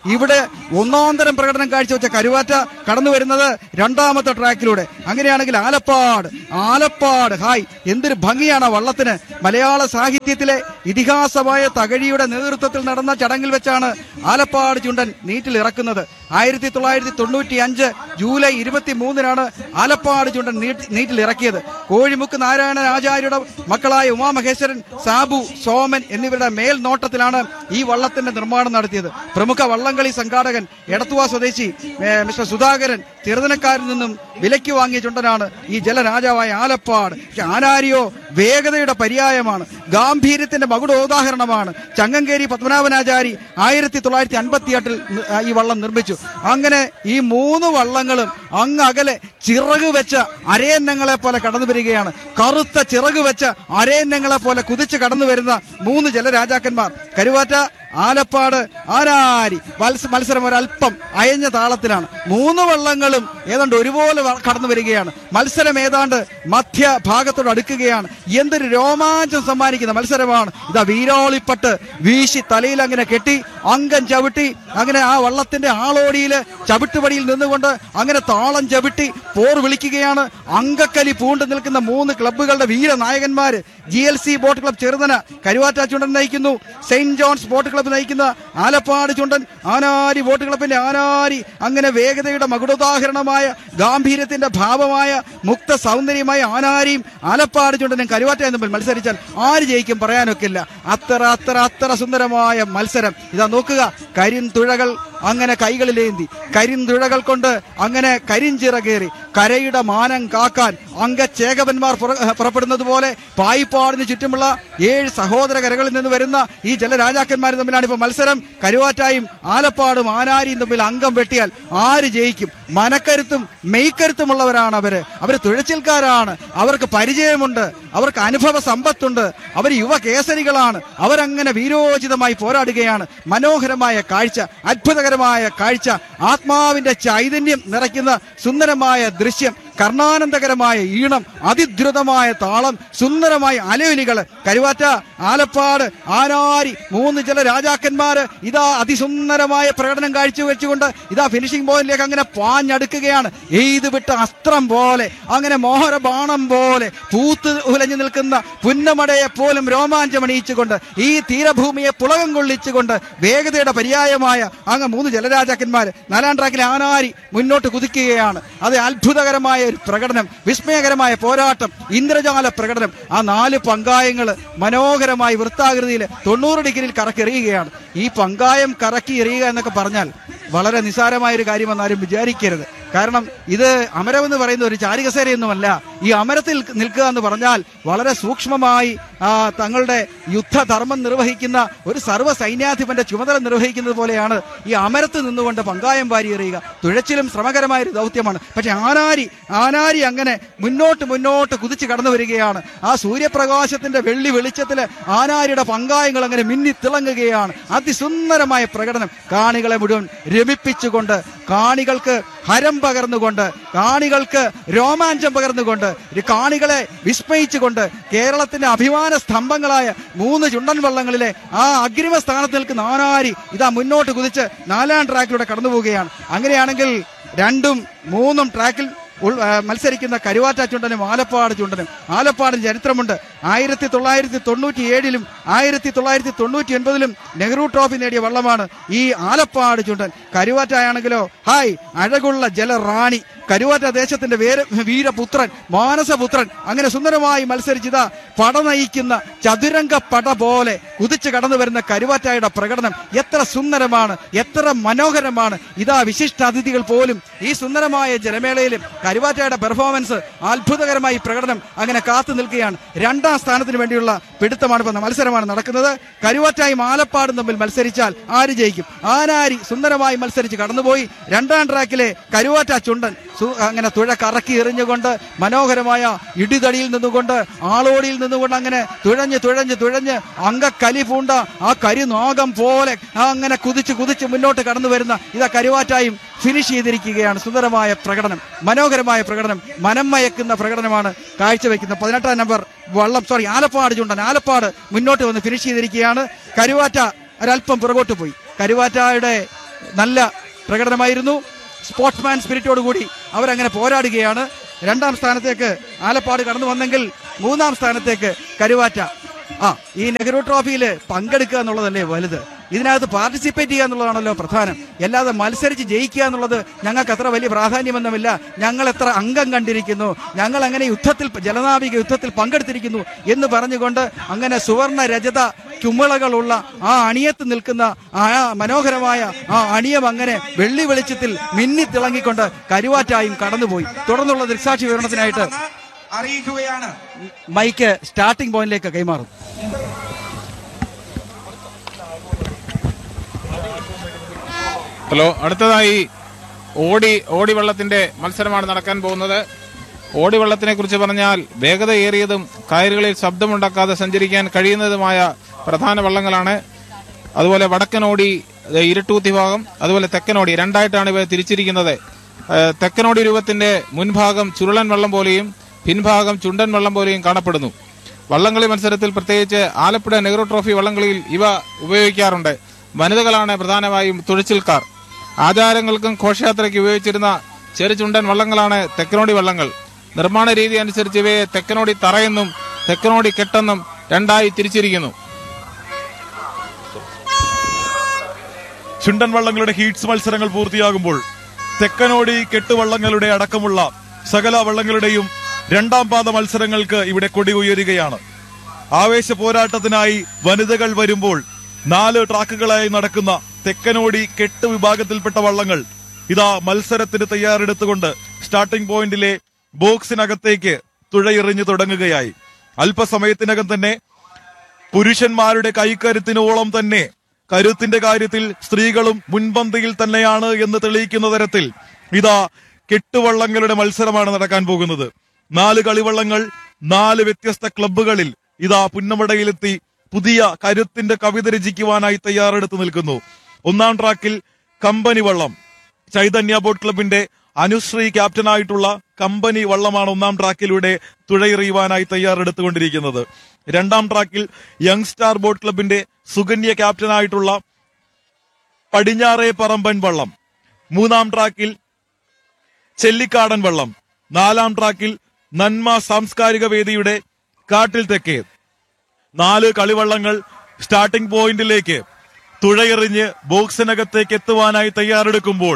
ഇവിടെ ഒന്നാന്തരം പ്രകടനം കാഴ്ചവെച്ച കരുവാറ്റ കടന്നു വരുന്നത് രണ്ടാമത്തെ ട്രാക്കിലൂടെ അങ്ങനെയാണെങ്കിൽ ആലപ്പാട് ആലപ്പാട് ഹായ് എന്തൊരു ഭംഗിയാണ് ആ വള്ളത്തിന് മലയാള സാഹിത്യത്തിലെ ഇതിഹാസമായ തകഴിയുടെ നേതൃത്വത്തിൽ നടന്ന ചടങ്ങിൽ വെച്ചാണ് ആലപ്പാട് ചുണ്ടൻ നീറ്റിൽ ഇറക്കുന്നത് ആയിരത്തി തൊള്ളായിരത്തി തൊണ്ണൂറ്റി അഞ്ച് ജൂലൈ ഇരുപത്തി മൂന്നിനാണ് ആലപ്പാട് ചുണ്ടൻ നീട്ടി- നീറ്റിൽ ഇറക്കിയത് കോഴിമുക്ക് നാരായണൻ ആചാര്യയുടെ മക്കളായ ഉമാമഹേശ്വരൻ സാബു സോമൻ എന്നിവരുടെ മേൽനോട്ടത്തിലാണ് ഈ വള്ളത്തിന്റെ നിർമ്മാണം നടത്തിയത് പ്രമുഖ വള്ളംകളി സംഘാടകൻ എടത്തുവ സ്വദേശി ഏ, മിസ്റ്റർ സുധാകരൻ തിരുതനക്കാരിൽ നിന്നും വിലയ്ക്ക് വാങ്ങിയ ചുണ്ടനാണ് ഈ ജലരാജാവായ ആലപ്പാട് പക്ഷെ ആനാരിയോ വേഗതയുടെ പര്യായമാണ് ഗാംഭീര്യത്തിന്റെ മകുടോദാഹരണമാണ് ചങ്ങങ്കേരി പത്മനാഭനാചാരി ആയിരത്തി തൊള്ളായിരത്തി അൻപത്തി എട്ടിൽ ഈ വള്ളം നിർമ്മിച്ചു അങ്ങനെ ഈ മൂന്ന് വള്ളങ്ങളും അങ്ങ് അകലെ ചിറക് വെച്ച അരയന്നങ്ങളെ പോലെ കടന്നു വരികയാണ് കറുത്ത ചിറക് വെച്ച അരയന്നങ്ങളെ പോലെ കുതിച്ച് കടന്നു വരുന്ന മൂന്ന് ജലരാജാക്കന്മാർ കരുവാറ്റ ആലപ്പാട് ആനാരി മത്സ- മത്സരം ഒരല്പം അയഞ്ഞ താളത്തിലാണ് മൂന്ന് വള്ളങ്ങളും ഏതാണ്ട് ഒരുപോലെ വ- കടന്നു വരികയാണ് മത്സരം ഏതാണ്ട് മധ്യ ഭാഗത്തോട് അടുക്കുകയാണ് എന്തൊരു രോമാഞ്ചം സമ്മാനിക്കുന്ന മത്സരമാണ് ഇതാ വീരോളിപ്പട്ട് വീശി തലയിൽ അങ്ങനെ കെട്ടി അങ്കം ചവിട്ടി അങ്ങനെ ആ വള്ളത്തിന്റെ ആളോടിയില് ചവിട്ടുപടിയിൽ നിന്നുകൊണ്ട് അങ്ങനെ താളം ചവിട്ടി പോർ വിളിക്കുകയാണ് അങ്കക്കലി പൂണ്ടു നിൽക്കുന്ന മൂന്ന് ക്ലബ്ബുകളുടെ വീരനായകന്മാര് G L C boat club Cheruthana Karuvatta Chundan നയിക്കുന്നു സെയിന്റ് ജോൺസ് ബോട്ട് ക്ലബ്ബ് നയിക്കുന്ന ആലപ്പാട് ചുണ്ടൻ ആനാരി ബോട്ട് ക്ലബിന്റെ ആനാരി അങ്ങനെ വേഗതയുടെ മകുടോദാഹരണമായ ഗാംഭീര്യത്തിന്റെ ഭാവമായ മുക്ത സൗന്ദര്യമായ ആനാരിയും ആലപ്പാട് ചുണ്ടനും കരുവാറ്റയും തമ്മിൽ മത്സരിച്ചാൽ ആര് ജയിക്കും പറയാനൊക്കില്ല അത്ര അത്ര അത്ര സുന്ദരമായ മത്സരം ഇതാ നോക്കുക കരിന്തുഴകൾ അങ്ങനെ കൈകളിലേന്തി കരിന്തുഴകൾ കൊണ്ട് അങ്ങനെ കരിഞ്ചിറ കയറി കരയുടെ മാനം കാക്കാൻ അംഗചേകവന്മാർ പുറ- പുറപ്പെടുന്നത് പോലെ പായിപ്പാടിന് ചുറ്റുമുള്ള ഏഴ് സഹോദര കരകളിൽ നിന്ന് വരുന്ന ഈ ജലരാജാക്കന്മാർ തമ്മിലാണ് ഇപ്പോൾ മത്സരം കരുവാറ്റായും ആലപ്പാടും ആനാരിയും തമ്മിൽ അംഗം വെട്ടിയാൽ ആര് ജയിക്കും മനക്കരുത്തും മെയ്ക്കരുത്തുമുള്ളവരാണ് അവര് അവര് തുഴച്ചിൽക്കാരാണ് അവർക്ക് പരിചയമുണ്ട് അവർക്ക് അനുഭവ സമ്പത്തുണ്ട് അവർ യുവ കേസരികളാണ് അവരങ്ങനെ വീരോചിതമായി പോരാടുകയാണ് മനോഹരമായ കാഴ്ച അത്ഭുതകരമായ കാഴ്ച ആത്മാവിന്റെ ചൈതന്യം നിറയ്ക്കുന്ന സുന്ദരമായ ദൃശ്യം കർണാനന്ദകരമായ ഈണം അതിദ്രുതമായ താളം സുന്ദരമായ അലയൊലികൾ കരുവാറ്റ ആലപ്പാട് ആനാരി മൂന്ന് ചില രാജാക്കന്മാര് ഇതാ അതിസുന്ദരമായ പ്രകടനം കാഴ്ചവെച്ചുകൊണ്ട് ഇതാ ഫിനിഷിംഗ് പോയിന്റിലേക്ക് അങ്ങനെ പാഞ്ഞടുക്കുകയാണ് എയ്ത് വിട്ട അസ്ത്രം പോലെ അങ്ങനെ മോഹര ബാണം പോലെ പൂത്ത് ഉലഞ്ഞു നിൽക്കുന്ന പുന്നമടയെ പോലും രോമാഞ്ചമണിയിച്ചുകൊണ്ട് ഈ തീരഭൂമിയെ പുളകം കൊള്ളിച്ചുകൊണ്ട് വേഗതയുടെ പര്യായമായ അങ്ങ് മൂന്ന് ജലരാജാക്കന്മാർ നാലാം ട്രാക്കിലെ ആനാരി മുന്നോട്ട് കുതിക്കുകയാണ് അത് അത്ഭുതകരമായ ഒരു പ്രകടനം വിസ്മയകരമായ പോരാട്ടം ഇന്ദ്രജാല പ്രകടനം ആ നാല് പങ്കായങ്ങൾ മനോഹരമായി വൃത്താകൃതിയിൽ തൊണ്ണൂറ് ഡിഗ്രിയിൽ കറക്കി എറിയുകയാണ് ഈ പങ്കായം കറക്കി എറിയുക എന്നൊക്കെ പറഞ്ഞാൽ വളരെ നിസാരമായ ഒരു കാര്യമെന്ന് ആരും വിചാരിക്കരുത് കാരണം ഇത് അമരം എന്ന് പറയുന്ന ഒരു ചാരികസേരയൊന്നുമല്ല ഈ അമരത്തിൽ നിൽക്കുക എന്ന് പറഞ്ഞാൽ വളരെ സൂക്ഷ്മമായി ആ, തങ്ങളുടെ യുദ്ധധർമ്മം നിർവഹിക്കുന്ന ഒരു സർവ്വ സൈന്യാധിപന്റെ ചുമതല നിർവഹിക്കുന്നത് പോലെയാണ് ഈ അമരത്ത് നിന്നുകൊണ്ട് പങ്കായം വാരി എറിയുക തുഴച്ചിലും ശ്രമകരമായ ഒരു ദൗത്യമാണ് പക്ഷെ ആനാരി ആനാരി അങ്ങനെ മുന്നോട്ട് മുന്നോട്ട് കുതിച്ച് കടന്നു വരികയാണ് ആ സൂര്യപ്രകാശത്തിന്റെ വെള്ളി വെളിച്ചത്തില് ആനാരിയുടെ പങ്കായങ്ങൾ അങ്ങനെ മിന്നി തിളങ്ങുകയാണ് അതിസുന്ദരമായ പ്രകടനം കാണികളെ മുഴുവൻ രമിപ്പിച്ചുകൊണ്ട് കാണികൾക്ക് ഹരം പകർന്നുകൊണ്ട് കാണികൾക്ക് രോമാഞ്ചം പകർന്നുകൊണ്ട് ഈ കാണികളെ വിസ്മയിച്ചുകൊണ്ട് കേരളത്തിന്റെ അഭിമാന സ്തംഭങ്ങളായ മൂന്ന് ചുണ്ടൻ വള്ളങ്ങളിലെ ആ അഗ്രിമ സ്ഥാനത്ത് നിൽക്കുന്ന ആനാരി ഇതാ മുന്നോട്ട് കുതിച്ച് നാലാം ട്രാക്കിലൂടെ കടന്നു പോവുകയാണ് അങ്ങനെയാണെങ്കിൽ രണ്ടും മൂന്നും ട്രാക്കിൽ ഉൾ- ആ, മത്സരിക്കുന്ന കരുവാറ്റ ചുണ്ടനും ആലപ്പാട് ചുണ്ടനും ആലപ്പാടിന് ചരിത്രമുണ്ട് ആയിരത്തി തൊള്ളായിരത്തി തൊണ്ണൂറ്റി ഏഴിലും ആയിരത്തി തൊള്ളായിരത്തി തൊണ്ണൂറ്റി ഒൻപതിലും നെഹ്റു ട്രോഫി നേടിയ വള്ളമാണ് ഈ ആലപ്പാട് ചുണ്ടൻ കരുവാറ്റയാണെങ്കിലോ ഹായ് അഴകുള്ള ജലറാണി കരുവാറ്റ ദേശത്തിന്റെ വേര വീരപുത്രൻ മാനസപുത്രൻ അങ്ങനെ സുന്ദരമായി മത്സരിച്ചിതാ പട നയിക്കുന്ന ചതുരംഗ പട പോലെ കുതിച്ചു കടന്നു വരുന്ന കരുവാറ്റായുടെ പ്രകടനം എത്ര സുന്ദരമാണ് എത്ര മനോഹരമാണ് ഇതാ വിശിഷ്ട അതിഥികൾ പോലും ഈ സുന്ദരമായ ജലമേളയിലും കരുവാറ്റയുടെ പെർഫോമൻസ് അത്ഭുതകരമായി പ്രകടനം അങ്ങനെ കാത്തു നിൽക്കുകയാണ് രണ്ടാം സ്ഥാനത്തിന് വേണ്ടിയുള്ള പിടുത്തമാണ് ഇപ്പൊ മത്സരമാണ് നടക്കുന്നത് കരുവാറ്റായും ആലപ്പാടും തമ്മിൽ മത്സരിച്ചാൽ ആര് ജയിക്കും ആനാരി സുന്ദരമായി മത്സരിച്ച് കടന്നുപോയി രണ്ടാം ട്രാക്കിലെ കരുവാറ്റ ചുണ്ടൻ സു- അങ്ങനെ തുഴ കറക്കി എറിഞ്ഞുകൊണ്ട് മനോഹരമായ ഇടിതടിയിൽ നിന്നുകൊണ്ട് ആളോടിയിൽ നിന്നുകൊണ്ട് അങ്ങനെ തുഴഞ്ഞ് തുഴഞ്ഞ് തുഴഞ്ഞ് അങ്കക്കലി പൂണ്ട ആ കരിനാഗം പോലെ ആ അങ്ങനെ കുതിച്ച് കുതിച്ച് മുന്നോട്ട് കടന്നു വരുന്ന ഇതാ കരുവാറ്റായും ഫിനിഷ് ചെയ്തിരിക്കുകയാണ് സുന്ദരമായ പ്രകടനം മനോഹരമായ പ്രകടനം മനം മയക്കുന്ന പ്രകടനമാണ് കാഴ്ചവെക്കുന്നത് പതിനെട്ടാം നമ്പർ വള്ളം സോറി ആലപ്പാട് ചുണ്ടൻ ആലപ്പാട് മുന്നോട്ട് വന്ന് ഫിനിഷ് ചെയ്തിരിക്കുകയാണ് കരുവാറ്റ ഒരല്പം പുറകോട്ട് പോയി കരുവാറ്റയുടെ നല്ല പ്രകടനമായിരുന്നു സ്പോർട്സ്മാൻ സ്പിരിറ്റോട് കൂടി അവരങ്ങനെ പോരാടുകയാണ് രണ്ടാം സ്ഥാനത്തേക്ക് ആലപ്പാട് കടന്നു വന്നെങ്കിൽ മൂന്നാം സ്ഥാനത്തേക്ക് കരുവാറ്റ ആ ഈ നെഹ്റു ട്രോഫിയിൽ പങ്കെടുക്കുക എന്നുള്ളതല്ലേ വലുത് ഇതിനകത്ത് പാർട്ടിസിപ്പേറ്റ് ചെയ്യുക എന്നുള്ളതാണല്ലോ പ്രധാനം അല്ലാതെ മത്സരിച്ച് ജയിക്കുക എന്നുള്ളത് ഞങ്ങൾക്ക് അത്ര വലിയ പ്രാധാന്യമൊന്നുമില്ല ഞങ്ങൾ എത്ര അംഗം കണ്ടിരിക്കുന്നു ഞങ്ങൾ അങ്ങനെ യുദ്ധത്തിൽ ജലനാവിക യുദ്ധത്തിൽ പങ്കെടുത്തിരിക്കുന്നു എന്ന് പറഞ്ഞുകൊണ്ട് അങ്ങനെ സുവർണ രജത ചുമളകളുള്ള ആ അണിയത്ത് നിൽക്കുന്ന ആ മനോഹരമായ ആ അണിയം അങ്ങനെ വെള്ളി വെളിച്ചത്തിൽ മിന്നി തിളങ്ങിക്കൊണ്ട് കരുവാറ്റായും കടന്നുപോയി തുടർന്നുള്ള ദൃക്സാക്ഷി വിവരണത്തിനായിട്ട് അറിയിക്കുകയാണ് മൈക്ക് സ്റ്റാർട്ടിംഗ് പോയിന്റിലേക്ക് കൈമാറും ഹലോ അടുത്തതായി ഓടി ഓടി വെള്ളത്തിന്റെ മത്സരമാണ് നടക്കാൻ പോകുന്നത് ഓടി വെള്ളത്തിനെ കുറിച്ച് പറഞ്ഞാൽ വേഗതയേറിയതും കയറുകളിൽ ശബ്ദമുണ്ടാക്കാതെ സഞ്ചരിക്കാൻ കഴിയുന്നതുമായ പ്രധാന വള്ളങ്ങളാണ് അതുപോലെ വടക്കൻ ഓടി ഏ, ഇരുട്ടൂത്തി ഭാഗം അതുപോലെ തെക്കനോടി രണ്ടായിട്ടാണ് ഇവ തിരിച്ചിരിക്കുന്നത് ഏ, തെക്കനോടി രൂപത്തിന്റെ മുൻഭാഗം ചുരുളൻ വള്ളം പോലെയും പിൻഭാഗം ചുണ്ടൻ വള്ളം പോലെയും കാണപ്പെടുന്നു വള്ളംകളി മത്സരത്തിൽ പ്രത്യേകിച്ച് ആലപ്പുഴ നെഹ്റു ട്രോഫി വള്ളംകളിയിൽ ഇവ ഉപയോഗിക്കാറുണ്ട് വനിതകളാണ് പ്രധാനമായും തുഴച്ചിൽക്കാർ ആചാരങ്ങൾക്കും ഘോഷയാത്രയ്ക്ക് ഉപയോഗിച്ചിരുന്ന ചെറുചുണ്ടൻ വള്ളങ്ങളാണ് തെക്കനോടി വള്ളങ്ങൾ നിർമ്മാണ രീതി അനുസരിച്ച് ഇവയെ തെക്കനോടി തറയെന്നും തെക്കനോടി കെട്ടെന്നും രണ്ടായി തിരിച്ചിരിക്കുന്നു ചുണ്ടൻ വള്ളങ്ങളുടെ ഹീറ്റ്സ് മത്സരങ്ങൾ പൂർത്തിയാകുമ്പോൾ തെക്കനോടി കെട്ടുവള്ളങ്ങളുടെ അടക്കമുള്ള സകല വള്ളങ്ങളുടെയും രണ്ടാം പാദ മത്സരങ്ങൾക്ക് ഇവിടെ കൊടി ഉയരുകയാണ് ആവേശ പോരാട്ടത്തിനായി വനിതകൾ വരുമ്പോൾ നാല് ട്രാക്കുകളായി നടക്കുന്ന തെക്കനോടി കെട്ട് വിഭാഗത്തിൽപ്പെട്ട വള്ളങ്ങൾ ഇതാ മത്സരത്തിന് തയ്യാറെടുത്തുകൊണ്ട് സ്റ്റാർട്ടിംഗ് പോയിന്റിലെ ബോക്സിനകത്തേക്ക് തുഴയെറിഞ്ഞു തുടങ്ങുകയായി അല്പസമയത്തിനകം തന്നെ പുരുഷന്മാരുടെ കൈക്കരുത്തിനോളം തന്നെ കരുത്തിന്റെ കാര്യത്തിൽ സ്ത്രീകളും മുൻപന്തിയിൽ തന്നെയാണ് എന്ന് തെളിയിക്കുന്ന തരത്തിൽ ഇതാ കെട്ടുവള്ളങ്ങളുടെ മത്സരമാണ് നടക്കാൻ പോകുന്നത് നാല് കളിവള്ളങ്ങൾ നാല് വ്യത്യസ്ത ക്ലബ്ബുകളിൽ ഇതാ പുന്നമടയിലെത്തി പുതിയ കരുത്തിന്റെ കവിത രചിക്കുവാനായി തയ്യാറെടുത്ത് നിൽക്കുന്നു ഒന്നാം ട്രാക്കിൽ കമ്പനി വള്ളം ചൈതന്യ ബോട്ട് ക്ലബിന്റെ അനുശ്രീ ക്യാപ്റ്റനായിട്ടുള്ള കമ്പനി വള്ളമാണ് ഒന്നാം ട്രാക്കിലൂടെ തുഴയെറിയുവാനായി തയ്യാറെടുത്തുകൊണ്ടിരിക്കുന്നത് രണ്ടാം ട്രാക്കിൽ യങ് സ്റ്റാർ ബോട്ട് ക്ലബിന്റെ സുകന്യ ക്യാപ്റ്റനായിട്ടുള്ള പടിഞ്ഞാറേ പറമ്പൻ വള്ളം മൂന്നാം ട്രാക്കിൽ ചെല്ലിക്കാടൻ വള്ളം നാലാം ട്രാക്കിൽ നന്മ സാംസ്കാരിക വേദിയുടെ കാട്ടിൽ തെക്കേ നാല് കളിവള്ളങ്ങൾ സ്റ്റാർട്ടിംഗ് പോയിന്റിലേക്ക് തുഴയെറിഞ്ഞ് ബോക്സിനകത്തേക്ക് എത്തുവാനായി തയ്യാറെടുക്കുമ്പോൾ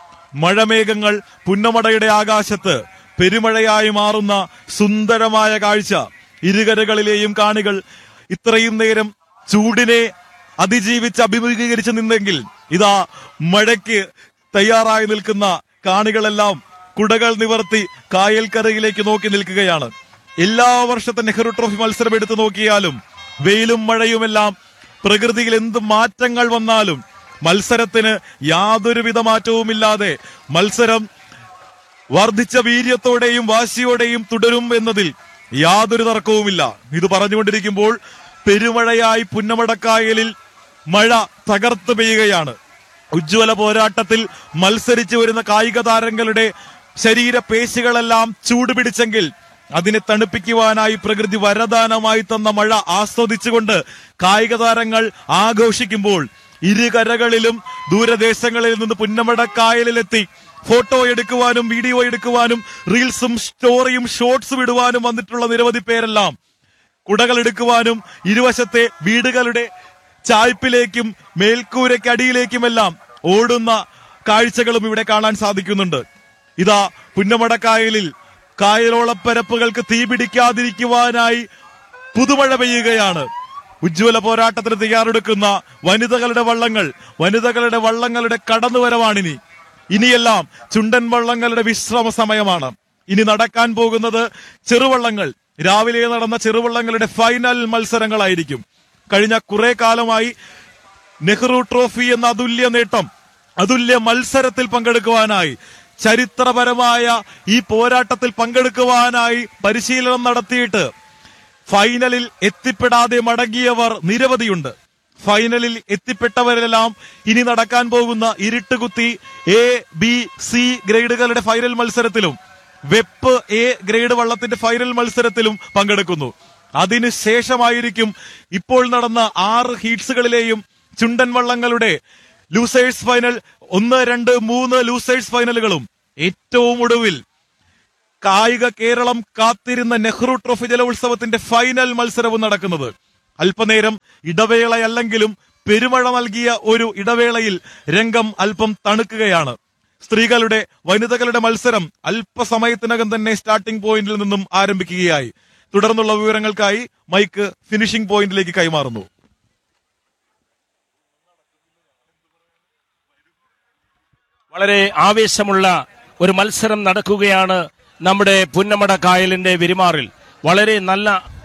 മഴമേഘങ്ങൾ പുന്നമടയുടെ ആകാശത്ത് പെരുമഴയായി മാറുന്ന സുന്ദരമായ കാഴ്ച ഇരുകരകളിലെയും കാണികൾ ഇത്രയും നേരം ചൂടിനെ അതിജീവിച്ച് അഭിമുഖീകരിച്ച് നിന്നെങ്കിൽ ഇതാ മഴയ്ക്ക് തയ്യാറായി നിൽക്കുന്ന കാണികളെല്ലാം കുടകൾ നിവർത്തി കായൽക്കരയിലേക്ക് നോക്കി നിൽക്കുകയാണ് എല്ലാ വർഷത്തെ നെഹ്റു ട്രോഫി മത്സരം എടുത്തു നോക്കിയാലും വെയിലും മഴയുമെല്ലാം പ്രകൃതിയിൽ എന്ത് മാറ്റങ്ങൾ വന്നാലും മത്സരത്തിന് യാതൊരുവിധ മാറ്റവുമില്ലാതെ മത്സരം വർദ്ധിച്ച വീര്യത്തോടെയും വാശിയോടെയും തുടരും എന്നതിൽ യാതൊരു തർക്കവുമില്ല ഇത് പറഞ്ഞുകൊണ്ടിരിക്കുമ്പോൾ പെരുമഴയായി പുന്നമടക്കായലിൽ മഴ തകർത്ത് പെയ്യുകയാണ് ഉജ്ജ്വല പോരാട്ടത്തിൽ മത്സരിച്ചു വരുന്ന കായിക താരങ്ങളുടെ ശരീരപേശികളെല്ലാം ചൂടുപിടിച്ചെങ്കിൽ അതിനെ തണുപ്പിക്കുവാനായി പ്രകൃതി വരദാനമായി തന്ന മഴ ആസ്വദിച്ചുകൊണ്ട് കായിക താരങ്ങൾ ആഘോഷിക്കുമ്പോൾ ഇരുകരകളിലും ദൂരദേശങ്ങളിൽ നിന്ന് പുന്നമടക്കായലിലെത്തി ഫോട്ടോ എടുക്കുവാനും വീഡിയോ എടുക്കുവാനും റീൽസും സ്റ്റോറിയും ഷോർട്സും ഇടുവാനും വന്നിട്ടുള്ള നിരവധി പേരെല്ലാം കുടകൾ എടുക്കുവാനും ഇരുവശത്തെ വീടുകളുടെ ചായ്പിലേക്കും മേൽക്കൂരയ്ക്കടിയിലേക്കുമെല്ലാം ഓടുന്ന കാഴ്ചകളും ഇവിടെ കാണാൻ സാധിക്കുന്നുണ്ട് ഇതാ പുന്നമടക്കായലിൽ കായലോളപ്പരപ്പുകൾക്ക് തീപിടിക്കാതിരിക്കുവാനായി പുതുമഴ പെയ്യുകയാണ് ഉജ്ജ്വല പോരാട്ടത്തിന് തയ്യാറെടുക്കുന്ന വനിതകളുടെ വള്ളങ്ങൾ വനിതകളുടെ വള്ളങ്ങളുടെ കടന്നുവരവാണിനി ഇനിയെല്ലാം ചുണ്ടൻ വള്ളങ്ങളുടെ വിശ്രമ സമയമാണ് ഇനി നടക്കാൻ പോകുന്നത് ചെറുവള്ളങ്ങൾ രാവിലെ നടന്ന ചെറുവള്ളങ്ങളുടെ ഫൈനൽ മത്സരങ്ങളായിരിക്കും കഴിഞ്ഞ കുറെ കാലമായി നെഹ്റു ട്രോഫി എന്ന അതുല്യ നേട്ടം അതുല്യ മത്സരത്തിൽ പങ്കെടുക്കുവാനായി ചരിത്രപരമായ ഈ പോരാട്ടത്തിൽ പങ്കെടുക്കുവാനായി പരിശീലനം നടത്തിയിട്ട് ഫൈനലിൽ എത്തിപ്പെടാതെ മടങ്ങിയവർ നിരവധിയുണ്ട് ഫൈനലിൽ എത്തിപ്പെട്ടവരെല്ലാം ഇനി നടക്കാൻ പോകുന്ന ഇരുട്ടുകുത്തി എ ബി സി ഗ്രേഡുകളുടെ ഫൈനൽ മത്സരത്തിലും വെപ്പ് എ ഗ്രേഡ് വള്ളത്തിന്റെ ഫൈനൽ മത്സരത്തിലും പങ്കെടുക്കുന്നു അതിനുശേഷമായിരിക്കും ഇപ്പോൾ നടന്ന ആറ് ഹീറ്റ്സുകളിലെയും ചുണ്ടൻ വള്ളങ്ങളുടെ ലൂസേഴ്സ് ഫൈനൽ ഒന്ന് രണ്ട് മൂന്ന് ലൂസേഴ്സ് ഫൈനലുകളും ഏറ്റവും ഒടുവിൽ കായിക കേരളം കാത്തിരുന്ന നെഹ്റു ട്രോഫി ജലോത്സവത്തിന്റെ ഫൈനൽ മത്സരവും നടക്കുന്നത് അല്പനേരം ഇടവേളയല്ലെങ്കിലും പെരുമഴ നൽകിയ ഒരു ഇടവേളയിൽ രംഗം അല്പം തണുക്കുകയാണ് സ്ത്രീകളുടെ വനിതകളുടെ മത്സരം അല്പസമയത്തിനകം തന്നെ സ്റ്റാർട്ടിംഗ് പോയിന്റിൽ നിന്നും ആരംഭിക്കുകയായി തുടർന്നുള്ള വിവരങ്ങൾക്കായി മൈക്ക് ഫിനിഷിംഗ് പോയിന്റിലേക്ക് കൈമാറുന്നു വളരെ ആവേശമുള്ള ഒരു മത്സരം നടക്കുകയാണ് നമ്മുടെ പുന്നമട കായലിന്റെ വിരിമാറിൽ വളരെ നല്ല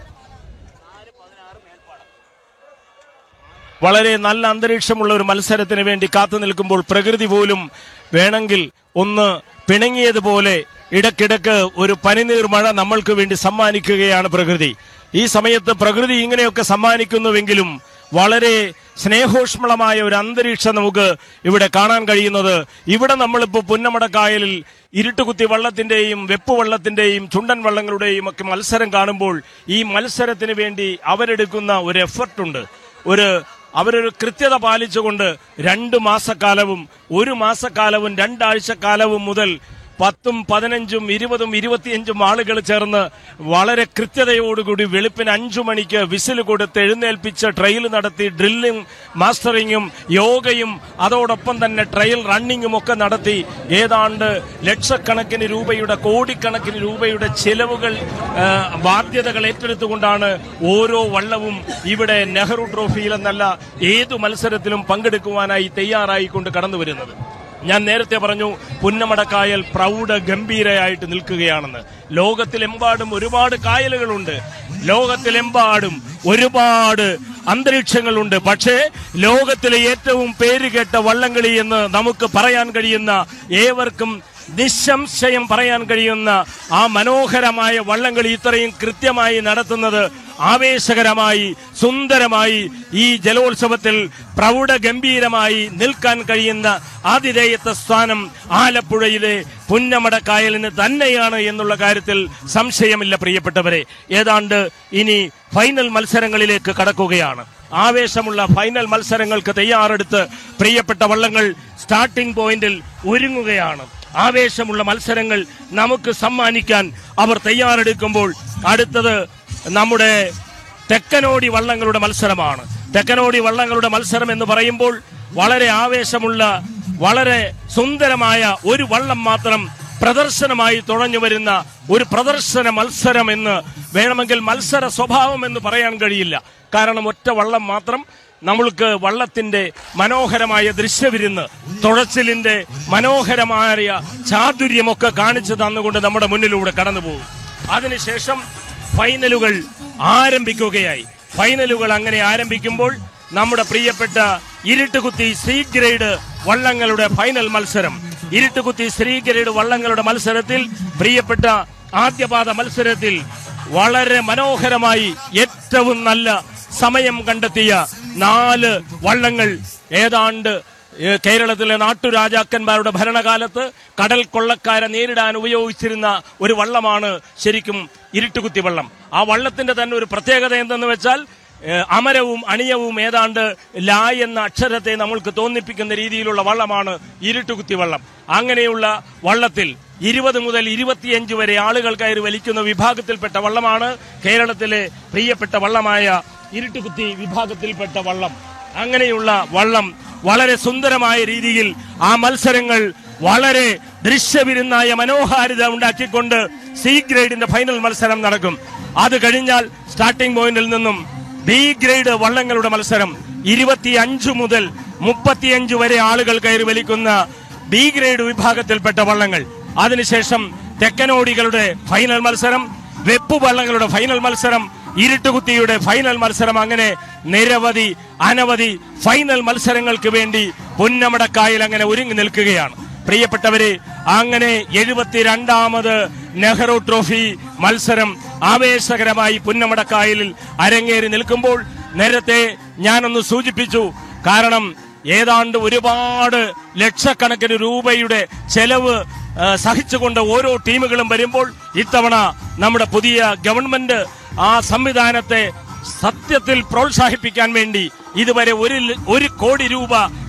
വളരെ നല്ല അന്തരീക്ഷമുള്ള ഒരു മത്സരത്തിന് വേണ്ടി കാത്തു നിൽക്കുമ്പോൾ പ്രകൃതി പോലും വേണമെങ്കിൽ ഒന്ന് പിണങ്ങിയതുപോലെ ഇടക്കിടക്ക് ഒരു പനിനീർ മഴ നമ്മൾക്ക് വേണ്ടി സമ്മാനിക്കുകയാണ് പ്രകൃതി ഈ സമയത്ത് പ്രകൃതി ഇങ്ങനെയൊക്കെ സമ്മാനിക്കുന്നുവെങ്കിലും വളരെ സ്നേഹോഷ്മളമായ ഒരു അന്തരീക്ഷം നമുക്ക് ഇവിടെ കാണാൻ കഴിയുന്നത് ഇവിടെ നമ്മളിപ്പോൾ പുന്നമടക്കായലിൽ ഇരുട്ടുകുത്തി വള്ളത്തിന്റെയും വെപ്പ് വള്ളത്തിന്റെയും ചുണ്ടൻ വള്ളങ്ങളുടെയും ഒക്കെ മത്സരം കാണുമ്പോൾ ഈ മത്സരത്തിന് വേണ്ടി അവരെടുക്കുന്ന ഒരു എഫർട്ടുണ്ട് ഒരു അവരൊരു കൃത്യത പാലിച്ചുകൊണ്ട് രണ്ട് മാസക്കാലവും ഒരു മാസക്കാലവും രണ്ടാഴ്ചക്കാലവും മുതൽ പത്തും പതിനഞ്ചും ഇരുപതും ഇരുപത്തിയഞ്ചും ആളുകൾ ചേർന്ന് വളരെ കൃത്യതയോടുകൂടി വെളുപ്പിന് അഞ്ചു മണിക്ക് വിസിൽ കൊടുത്ത് എഴുന്നേൽപ്പിച്ച് ട്രയൽ നടത്തി ഡ്രില്ലിംഗ് മാസ്റ്ററിങ്ങും യോഗയും അതോടൊപ്പം തന്നെ ട്രയൽ റണ്ണിങ്ങും ഒക്കെ നടത്തി ഏതാണ്ട് ലക്ഷക്കണക്കിന് രൂപയുടെ കോടിക്കണക്കിന് രൂപയുടെ ചെലവുകൾ ആ, ബാധ്യതകൾ ഏറ്റെടുത്തുകൊണ്ടാണ് ഓരോ വള്ളവും ഇവിടെ നെഹ്റു ട്രോഫിയിൽ എന്നല്ല ഏതു മത്സരത്തിലും പങ്കെടുക്കുവാനായി തയ്യാറായിക്കൊണ്ട് കടന്നു വരുന്നത് ഞാൻ നേരത്തെ പറഞ്ഞു പുന്നമടക്കായൽ പ്രൗഢ ഗംഭീരയായിട്ട് നിൽക്കുകയാണെന്ന് ലോകത്തിലെമ്പാടും ഒരുപാട് കായലുകളുണ്ട് ലോകത്തിലെമ്പാടും ഒരുപാട് അന്തരീക്ഷങ്ങളുണ്ട് പക്ഷേ ലോകത്തിലെ ഏറ്റവും പേരുകേട്ട വള്ളംകളി എന്ന് നമുക്ക് പറയാൻ കഴിയുന്ന ഏവർക്കും നിസ്സംശയം പറയാൻ കഴിയുന്ന ആ മനോഹരമായ വള്ളംകളി ഇത്രയും കൃത്യമായി നടത്തുന്നത് ആവേശകരമായി സുന്ദരമായി ഈ ജലോത്സവത്തിൽ പ്രൗഢ ഗംഭീരമായി നിൽക്കാൻ കഴിയുന്ന ആതിഥേയത്വ സ്ഥാനം ആലപ്പുഴയിലെ പുന്നമടക്കായലിന് തന്നെയാണ് എന്നുള്ള കാര്യത്തിൽ സംശയമില്ല പ്രിയപ്പെട്ടവരെ ഏതാണ്ട് ഇനി ഫൈനൽ മത്സരങ്ങളിലേക്ക് കടക്കുകയാണ് ആവേശമുള്ള ഫൈനൽ മത്സരങ്ങൾക്ക് തയ്യാറെടുത്ത് പ്രിയപ്പെട്ട വള്ളങ്ങൾ സ്റ്റാർട്ടിംഗ് പോയിന്റിൽ ഒരുങ്ങുകയാണ് ആവേശമുള്ള മത്സരങ്ങൾ നമുക്ക് സമ്മാനിക്കാൻ അവർ തയ്യാറെടുക്കുമ്പോൾ അടുത്തത് നമ്മുടെ തെക്കനോടി വള്ളങ്ങളുടെ മത്സരമാണ് തെക്കനോടി വള്ളങ്ങളുടെ മത്സരം എന്ന് പറയുമ്പോൾ വളരെ ആവേശമുള്ള വളരെ സുന്ദരമായ ഒരു വള്ളം മാത്രം പ്രദർശനമായി തുഴഞ്ഞു വരുന്ന ഒരു പ്രദർശന മത്സരം എന്ന് വേണമെങ്കിൽ മത്സര സ്വഭാവം എന്ന് പറയാൻ കഴിയില്ല കാരണം ഒറ്റ വള്ളം മാത്രം നമ്മൾക്ക് വള്ളത്തിന്റെ മനോഹരമായ ദൃശ്യവിരുന്ന് തുഴച്ചിലിന്റെ മനോഹരമായ ചാതുര്യമൊക്കെ കാണിച്ചു തന്നുകൊണ്ട് നമ്മുടെ മുന്നിലൂടെ കടന്നുപോകും അതിനുശേഷം ഫൈനലുകൾ ആരംഭിക്കുകയായി ഫൈനലുകൾ അങ്ങനെ ആരംഭിക്കുമ്പോൾ നമ്മുടെ പ്രിയപ്പെട്ട ഇരുട്ടുകുത്തി സി ഗ്രേഡ് വള്ളങ്ങളുടെ ഫൈനൽ മത്സരം ഇരുട്ടുകുത്തി ശ്രീ ഗ്രേഡ് വള്ളങ്ങളുടെ മത്സരത്തിൽ പ്രിയപ്പെട്ട ആദ്യപാദ മത്സരത്തിൽ വളരെ മനോഹരമായി ഏറ്റവും നല്ല സമയം കണ്ടെത്തിയ നാല് വള്ളങ്ങൾ ഏതാണ്ട് ഏ, കേരളത്തിലെ നാട്ടുരാജാക്കന്മാരുടെ ഭരണകാലത്ത് കടൽ കൊള്ളക്കാരെ നേരിടാൻ ഉപയോഗിച്ചിരുന്ന ഒരു വള്ളമാണ് ശരിക്കും ഇരുട്ടുകുത്തി വള്ളം ആ വള്ളത്തിന്റെ തന്നെ ഒരു പ്രത്യേകത എന്തെന്ന് വെച്ചാൽ ഏ, അമരവും അണിയവും ഏതാണ്ട് ലാ എന്ന അക്ഷരത്തെ നമ്മൾക്ക് തോന്നിപ്പിക്കുന്ന രീതിയിലുള്ള വള്ളമാണ് ഇരുട്ടുകുത്തി വള്ളം അങ്ങനെയുള്ള വള്ളത്തിൽ ഇരുപത് മുതൽ ഇരുപത്തിയഞ്ച് വരെ ആളുകൾ കയറി വലിക്കുന്ന വിഭാഗത്തിൽപ്പെട്ട വള്ളമാണ് കേരളത്തിലെ പ്രിയപ്പെട്ട വള്ളമായ ഇരുട്ടുകുത്തി വിഭാഗത്തിൽപ്പെട്ട വള്ളം അങ്ങനെയുള്ള വള്ളം വളരെ സുന്ദരമായ രീതിയിൽ ആ മത്സരങ്ങൾ വളരെ ദൃശ്യവിരുന്നായ മനോഹാരിത ഉണ്ടാക്കിക്കൊണ്ട് സി ഗ്രേഡിന്റെ ഫൈനൽ മത്സരം നടക്കും അത് കഴിഞ്ഞാൽ സ്റ്റാർട്ടിംഗ് പോയിന്റിൽ നിന്നും ബി ഗ്രേഡ് വള്ളങ്ങളുടെ മത്സരം ഇരുപത്തിയഞ്ച് മുതൽ മുപ്പത്തിയഞ്ച് വരെ ആളുകൾ കയറി വലിക്കുന്ന ബി ഗ്രേഡ് വിഭാഗത്തിൽപ്പെട്ട വള്ളങ്ങൾ അതിനുശേഷം തെക്കനോടികളുടെ ഫൈനൽ മത്സരം വെപ്പ് വള്ളങ്ങളുടെ ഫൈനൽ മത്സരം ഇരുട്ടുകുത്തിയുടെ ഫൈനൽ മത്സരം അങ്ങനെ നിരവധി അനവധി ഫൈനൽ മത്സരങ്ങൾക്ക് വേണ്ടി പുന്നമടക്കായിൽ അങ്ങനെ ഒരുങ്ങി നിൽക്കുകയാണ് പ്രിയപ്പെട്ടവരെ അങ്ങനെ എഴുപത്തിരണ്ടാമത് നെഹ്റു ട്രോഫി മത്സരം ആവേശകരമായി പുന്നമടക്കായലിൽ അരങ്ങേറി നിൽക്കുമ്പോൾ നേരത്തെ ഞാനൊന്ന് സൂചിപ്പിച്ചു കാരണം ഏതാണ്ട് ഒരുപാട് ലക്ഷക്കണക്കിന് രൂപയുടെ ചെലവ് ആ, സഹിച്ചുകൊണ്ട് ഓരോ ടീമുകളും വരുമ്പോൾ ഇത്തവണ നമ്മുടെ പുതിയ ഗവൺമെന്റ് ആ സംവിധാനത്തെ സത്യത്തിൽ പ്രോത്സാഹിപ്പിക്കാൻ വേണ്ടി ഇതുവരെ ഒരു ല- ഒരു കോടി രൂപ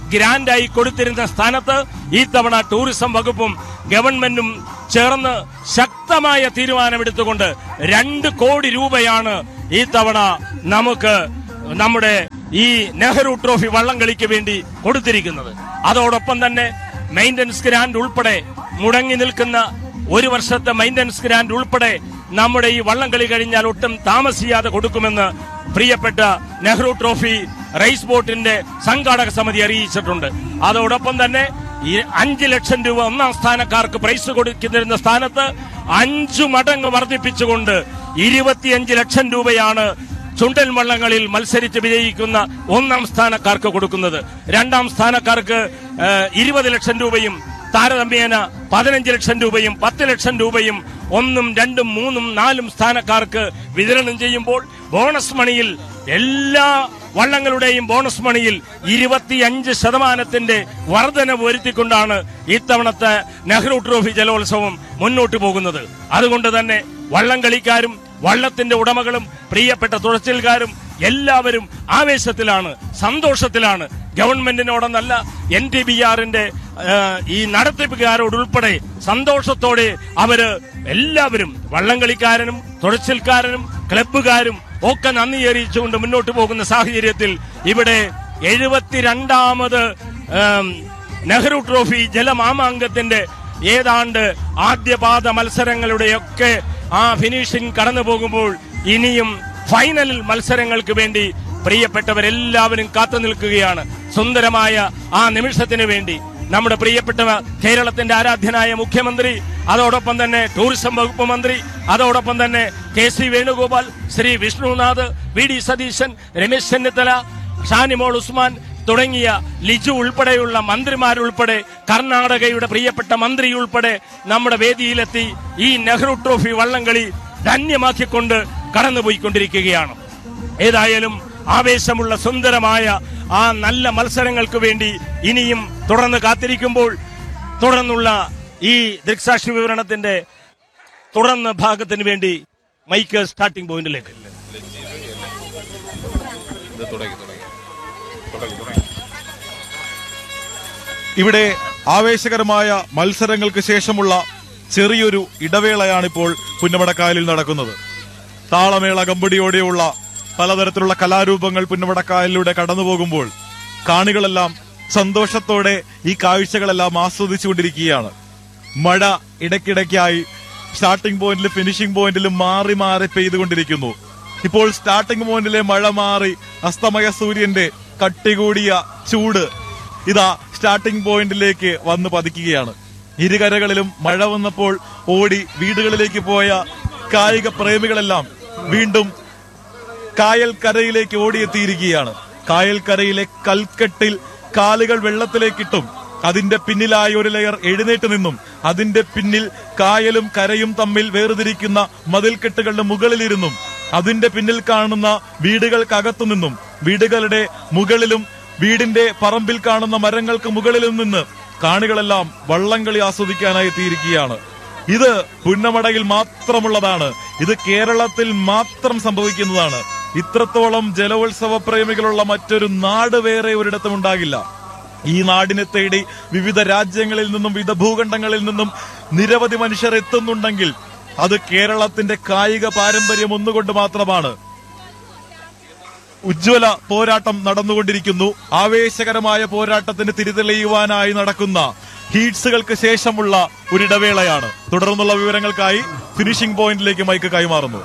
ഗ്രാൻഡായി കൊടുത്തിരുന്ന സ്ഥാനത്ത് ഈ തവണ ടൂറിസം വകുപ്പും ഗവൺമെന്റും ചേർന്ന് ശക്തമായ തീരുമാനമെടുത്തുകൊണ്ട് രണ്ട് കോടി രൂപയാണ് ഈ തവണ നമുക്ക് നമ്മുടെ ഈ നെഹ്റു ട്രോഫി വള്ളംകളിക്ക് വേണ്ടി കൊടുത്തിരിക്കുന്നത് അതോടൊപ്പം തന്നെ മെയിന്റനൻസ് ഗ്രാൻഡ് ഉൾപ്പെടെ മുടങ്ങി നിൽക്കുന്ന ഒരു വർഷത്തെ മെയിന്റനൻസ് ഗ്രാൻഡ് ഉൾപ്പെടെ നമ്മുടെ ഈ വള്ളംകളി കഴിഞ്ഞാൽ ഒട്ടും താമസിയാതെ കൊടുക്കുമെന്ന് പ്രിയപ്പെട്ട നെഹ്റു ട്രോഫി റേസ് ബോട്ടിന്റെ സംഘാടക സമിതി അറിയിച്ചിട്ടുണ്ട് അതോടൊപ്പം തന്നെ ഈ അഞ്ച് ലക്ഷം രൂപ ഒന്നാം സ്ഥാനക്കാർക്ക് പ്രൈസ് കൊടുക്കുന്നിരുന്ന സ്ഥാനത്ത് അഞ്ചു മടങ്ങ് വർദ്ധിപ്പിച്ചുകൊണ്ട് ഇരുപത്തിയഞ്ച് ലക്ഷം രൂപയാണ് ചുണ്ടൻ വള്ളങ്ങളിൽ മത്സരിച്ച് വിജയിക്കുന്ന ഒന്നാം സ്ഥാനക്കാർക്ക് കൊടുക്കുന്നത് രണ്ടാം സ്ഥാനക്കാർക്ക് ഇരുപത് ലക്ഷം രൂപയും താരതമ്യേന പതിനഞ്ച് ലക്ഷം രൂപയും പത്ത് ലക്ഷം രൂപയും ഒന്നും രണ്ടും മൂന്നും നാലും സ്ഥാനക്കാർക്ക് വിതരണം ചെയ്യുമ്പോൾ ബോണസ് മണിയിൽ എല്ലാ വള്ളങ്ങളുടെയും ബോണസ് മണിയിൽ ഇരുപത്തിയഞ്ച് ശതമാനത്തിന്റെ വർധന വരുത്തിക്കൊണ്ടാണ് ഇത്തവണത്തെ നെഹ്റു ട്രോഫി ജലോത്സവം മുന്നോട്ട് പോകുന്നത് അതുകൊണ്ട് തന്നെ വള്ളം കളിക്കാരും വള്ളത്തിന്റെ ഉടമകളും പ്രിയപ്പെട്ട തുഴച്ചിൽക്കാരും എല്ലാവരും ആവേശത്തിലാണ് സന്തോഷത്തിലാണ് ഗവൺമെന്റിനോടൊന്നല്ല എൻ ടി ബി ആറിന്റെ ഈ നടത്തിപ്പുകാരോടുൾപ്പെടെ സന്തോഷത്തോടെ അവര് എല്ലാവരും വള്ളംകളിക്കാരനും തുഴച്ചിൽക്കാരനും ക്ലബ്ബുകാരും ഒക്കെ നന്ദി അറിയിച്ചുകൊണ്ട് മുന്നോട്ട് പോകുന്ന സാഹചര്യത്തിൽ ഇവിടെ എഴുപത്തിരണ്ടാമത് ഏം, നെഹ്റു ട്രോഫി ജലമാമാങ്കത്തിന്റെ ഏതാണ്ട് ആദ്യപാദ മത്സരങ്ങളുടെയൊക്കെ ആ ഫിനിഷിംഗ് കടന്നു പോകുമ്പോൾ ഇനിയും ഫൈനൽ മത്സരങ്ങൾക്ക് വേണ്ടി പ്രിയപ്പെട്ടവരെല്ലാവരും കാത്തു നിൽക്കുകയാണ് സുന്ദരമായ ആ നിമിഷത്തിന് വേണ്ടി നമ്മുടെ പ്രിയപ്പെട്ട കേരളത്തിന്റെ ആരാധ്യനായ മുഖ്യമന്ത്രി അതോടൊപ്പം തന്നെ ടൂറിസം വകുപ്പ് മന്ത്രി അതോടൊപ്പം തന്നെ K C Venugopal Shri Vishnunath V D Satheesan Ramesh Chennithala Shanimol Usman തുടങ്ങിയ ലിജു ഉൾപ്പെടെയുള്ള മന്ത്രിമാരുൾപ്പെടെ കർണാടകയുടെ പ്രിയപ്പെട്ട മന്ത്രി ഉൾപ്പെടെ നമ്മുടെ വേദിയിലെത്തി ഈ നെഹ്റു ട്രോഫി വള്ളംകളി ധന്യമാക്കിക്കൊണ്ട് കടന്നുപോയിക്കൊണ്ടിരിക്കുകയാണ് ഏതായാലും ആവേശമുള്ള സുന്ദരമായ ആ നല്ല മത്സരങ്ങൾക്ക് വേണ്ടി ഇനിയും തുടർന്ന് കാത്തിരിക്കുമ്പോൾ തുടർന്നുള്ള ഈ ദൃക്സാക്ഷി വിവരണത്തിന്റെ തുടർന്ന് ഭാഗത്തിന് വേണ്ടി മൈക്ക് സ്റ്റാർട്ടിംഗ് പോയിന്റിലേക്ക് ഇവിടെ ആവേശകരമായ മത്സരങ്ങൾക്ക് ശേഷമുള്ള ചെറിയൊരു ഇടവേളയാണിപ്പോൾ പുന്നമടക്കായലിൽ നടക്കുന്നത് താളമേള കമ്പടിയോടെയുള്ള പലതരത്തിലുള്ള കലാരൂപങ്ങൾ പുന്നമടക്കായലിലൂടെ കടന്നുപോകുമ്പോൾ കാണികളെല്ലാം സന്തോഷത്തോടെ ഈ കാഴ്ചകളെല്ലാം ആസ്വദിച്ചുകൊണ്ടിരിക്കുകയാണ് മഴ ഇടയ്ക്കിടയ്ക്കായി സ്റ്റാർട്ടിംഗ് പോയിന്റിലും ഫിനിഷിംഗ് പോയിന്റിലും മാറി മാറി പെയ്തുകൊണ്ടിരിക്കുന്നു ഇപ്പോൾ സ്റ്റാർട്ടിംഗ് പോയിന്റിലെ മഴ മാറി അസ്തമയ സൂര്യന്റെ കട്ടികൂടിയ ചൂട് ഇതാ സ്റ്റാർട്ടിംഗ് പോയിന്റിലേക്ക് വന്ന് പതിക്കുകയാണ് ഇരുകരകളിലും മഴ വന്നപ്പോൾ ഓടി വീടുകളിലേക്ക് പോയ കായിക പ്രേമികളെല്ലാം വീണ്ടും കായൽ കരയിലേക്ക് ഓടിയെത്തിയിരിക്കുകയാണ് കായൽ കരയിലെ കൽക്കെട്ടിൽ കാലുകൾ വെള്ളത്തിലേക്കിട്ടും അതിന്റെ പിന്നിലായി ഒരു ലെയർ എഴുന്നേറ്റ് നിന്നും അതിന്റെ പിന്നിൽ കായലും കരയും തമ്മിൽ വേർതിരിക്കുന്ന മതിൽക്കെട്ടുകളുടെ മുകളിലിരുന്നും അതിന്റെ പിന്നിൽ കാണുന്ന വീടുകൾക്കകത്തു നിന്നും വീടുകളുടെ മുകളിലും വീടിന്റെ പറമ്പിൽ കാണുന്ന മരങ്ങൾക്ക് മുകളിലും നിന്ന് കാണികളെല്ലാം വള്ളംകളി ആസ്വദിക്കാനായി എത്തിയിരിക്കുകയാണ് ഇത് പുന്നമടയിൽ മാത്രമുള്ളതാണ് ഇത് കേരളത്തിൽ മാത്രം സംഭവിക്കുന്നതാണ് ഇത്രത്തോളം ജലോത്സവ പ്രേമികളുള്ള മറ്റൊരു നാട് വേറെ ഒരിടത്തും ഉണ്ടാകില്ല ഈ നാടിനെ തേടി വിവിധ രാജ്യങ്ങളിൽ നിന്നും വിവിധ ഭൂഖണ്ഡങ്ങളിൽ നിന്നും നിരവധി മനുഷ്യർ എത്തുന്നുണ്ടെങ്കിൽ അത് കേരളത്തിന്റെ കായിക പാരമ്പര്യം ഒന്നുകൊണ്ട് മാത്രമാണ് ഉജ്ജ്വല പോരാട്ടം നടന്നുകൊണ്ടിരിക്കുന്നു ആവേശകരമായ പോരാട്ടത്തിന് തിരിതെളിയുവാനായി നടക്കുന്ന ഹീറ്റ്സുകൾക്ക് ശേഷമുള്ള ഒരിടവേളയാണ് തുടർന്നുള്ള വിവരങ്ങൾക്കായി ഫിനിഷിംഗ് പോയിന്റിലേക്ക് മൈക്ക് കൈമാറുന്നു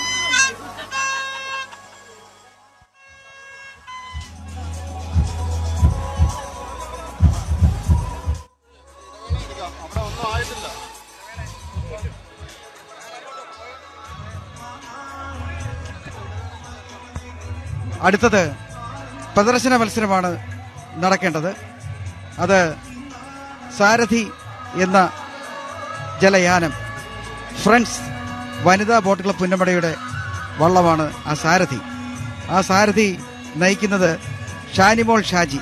അടുത്തത് പ്രദർശന മത്സരമാണ് നടക്കേണ്ടത് അത് സാരഥി എന്ന ജലയാനം ഫ്രണ്ട്സ് വനിതാ ബോട്ട് ക്ലബ് പുന്നമടയുടെ വള്ളമാണ് ആ സാരഥി ആ സാരഥി നയിക്കുന്നത് ഷാനിമോൾ ഷാജി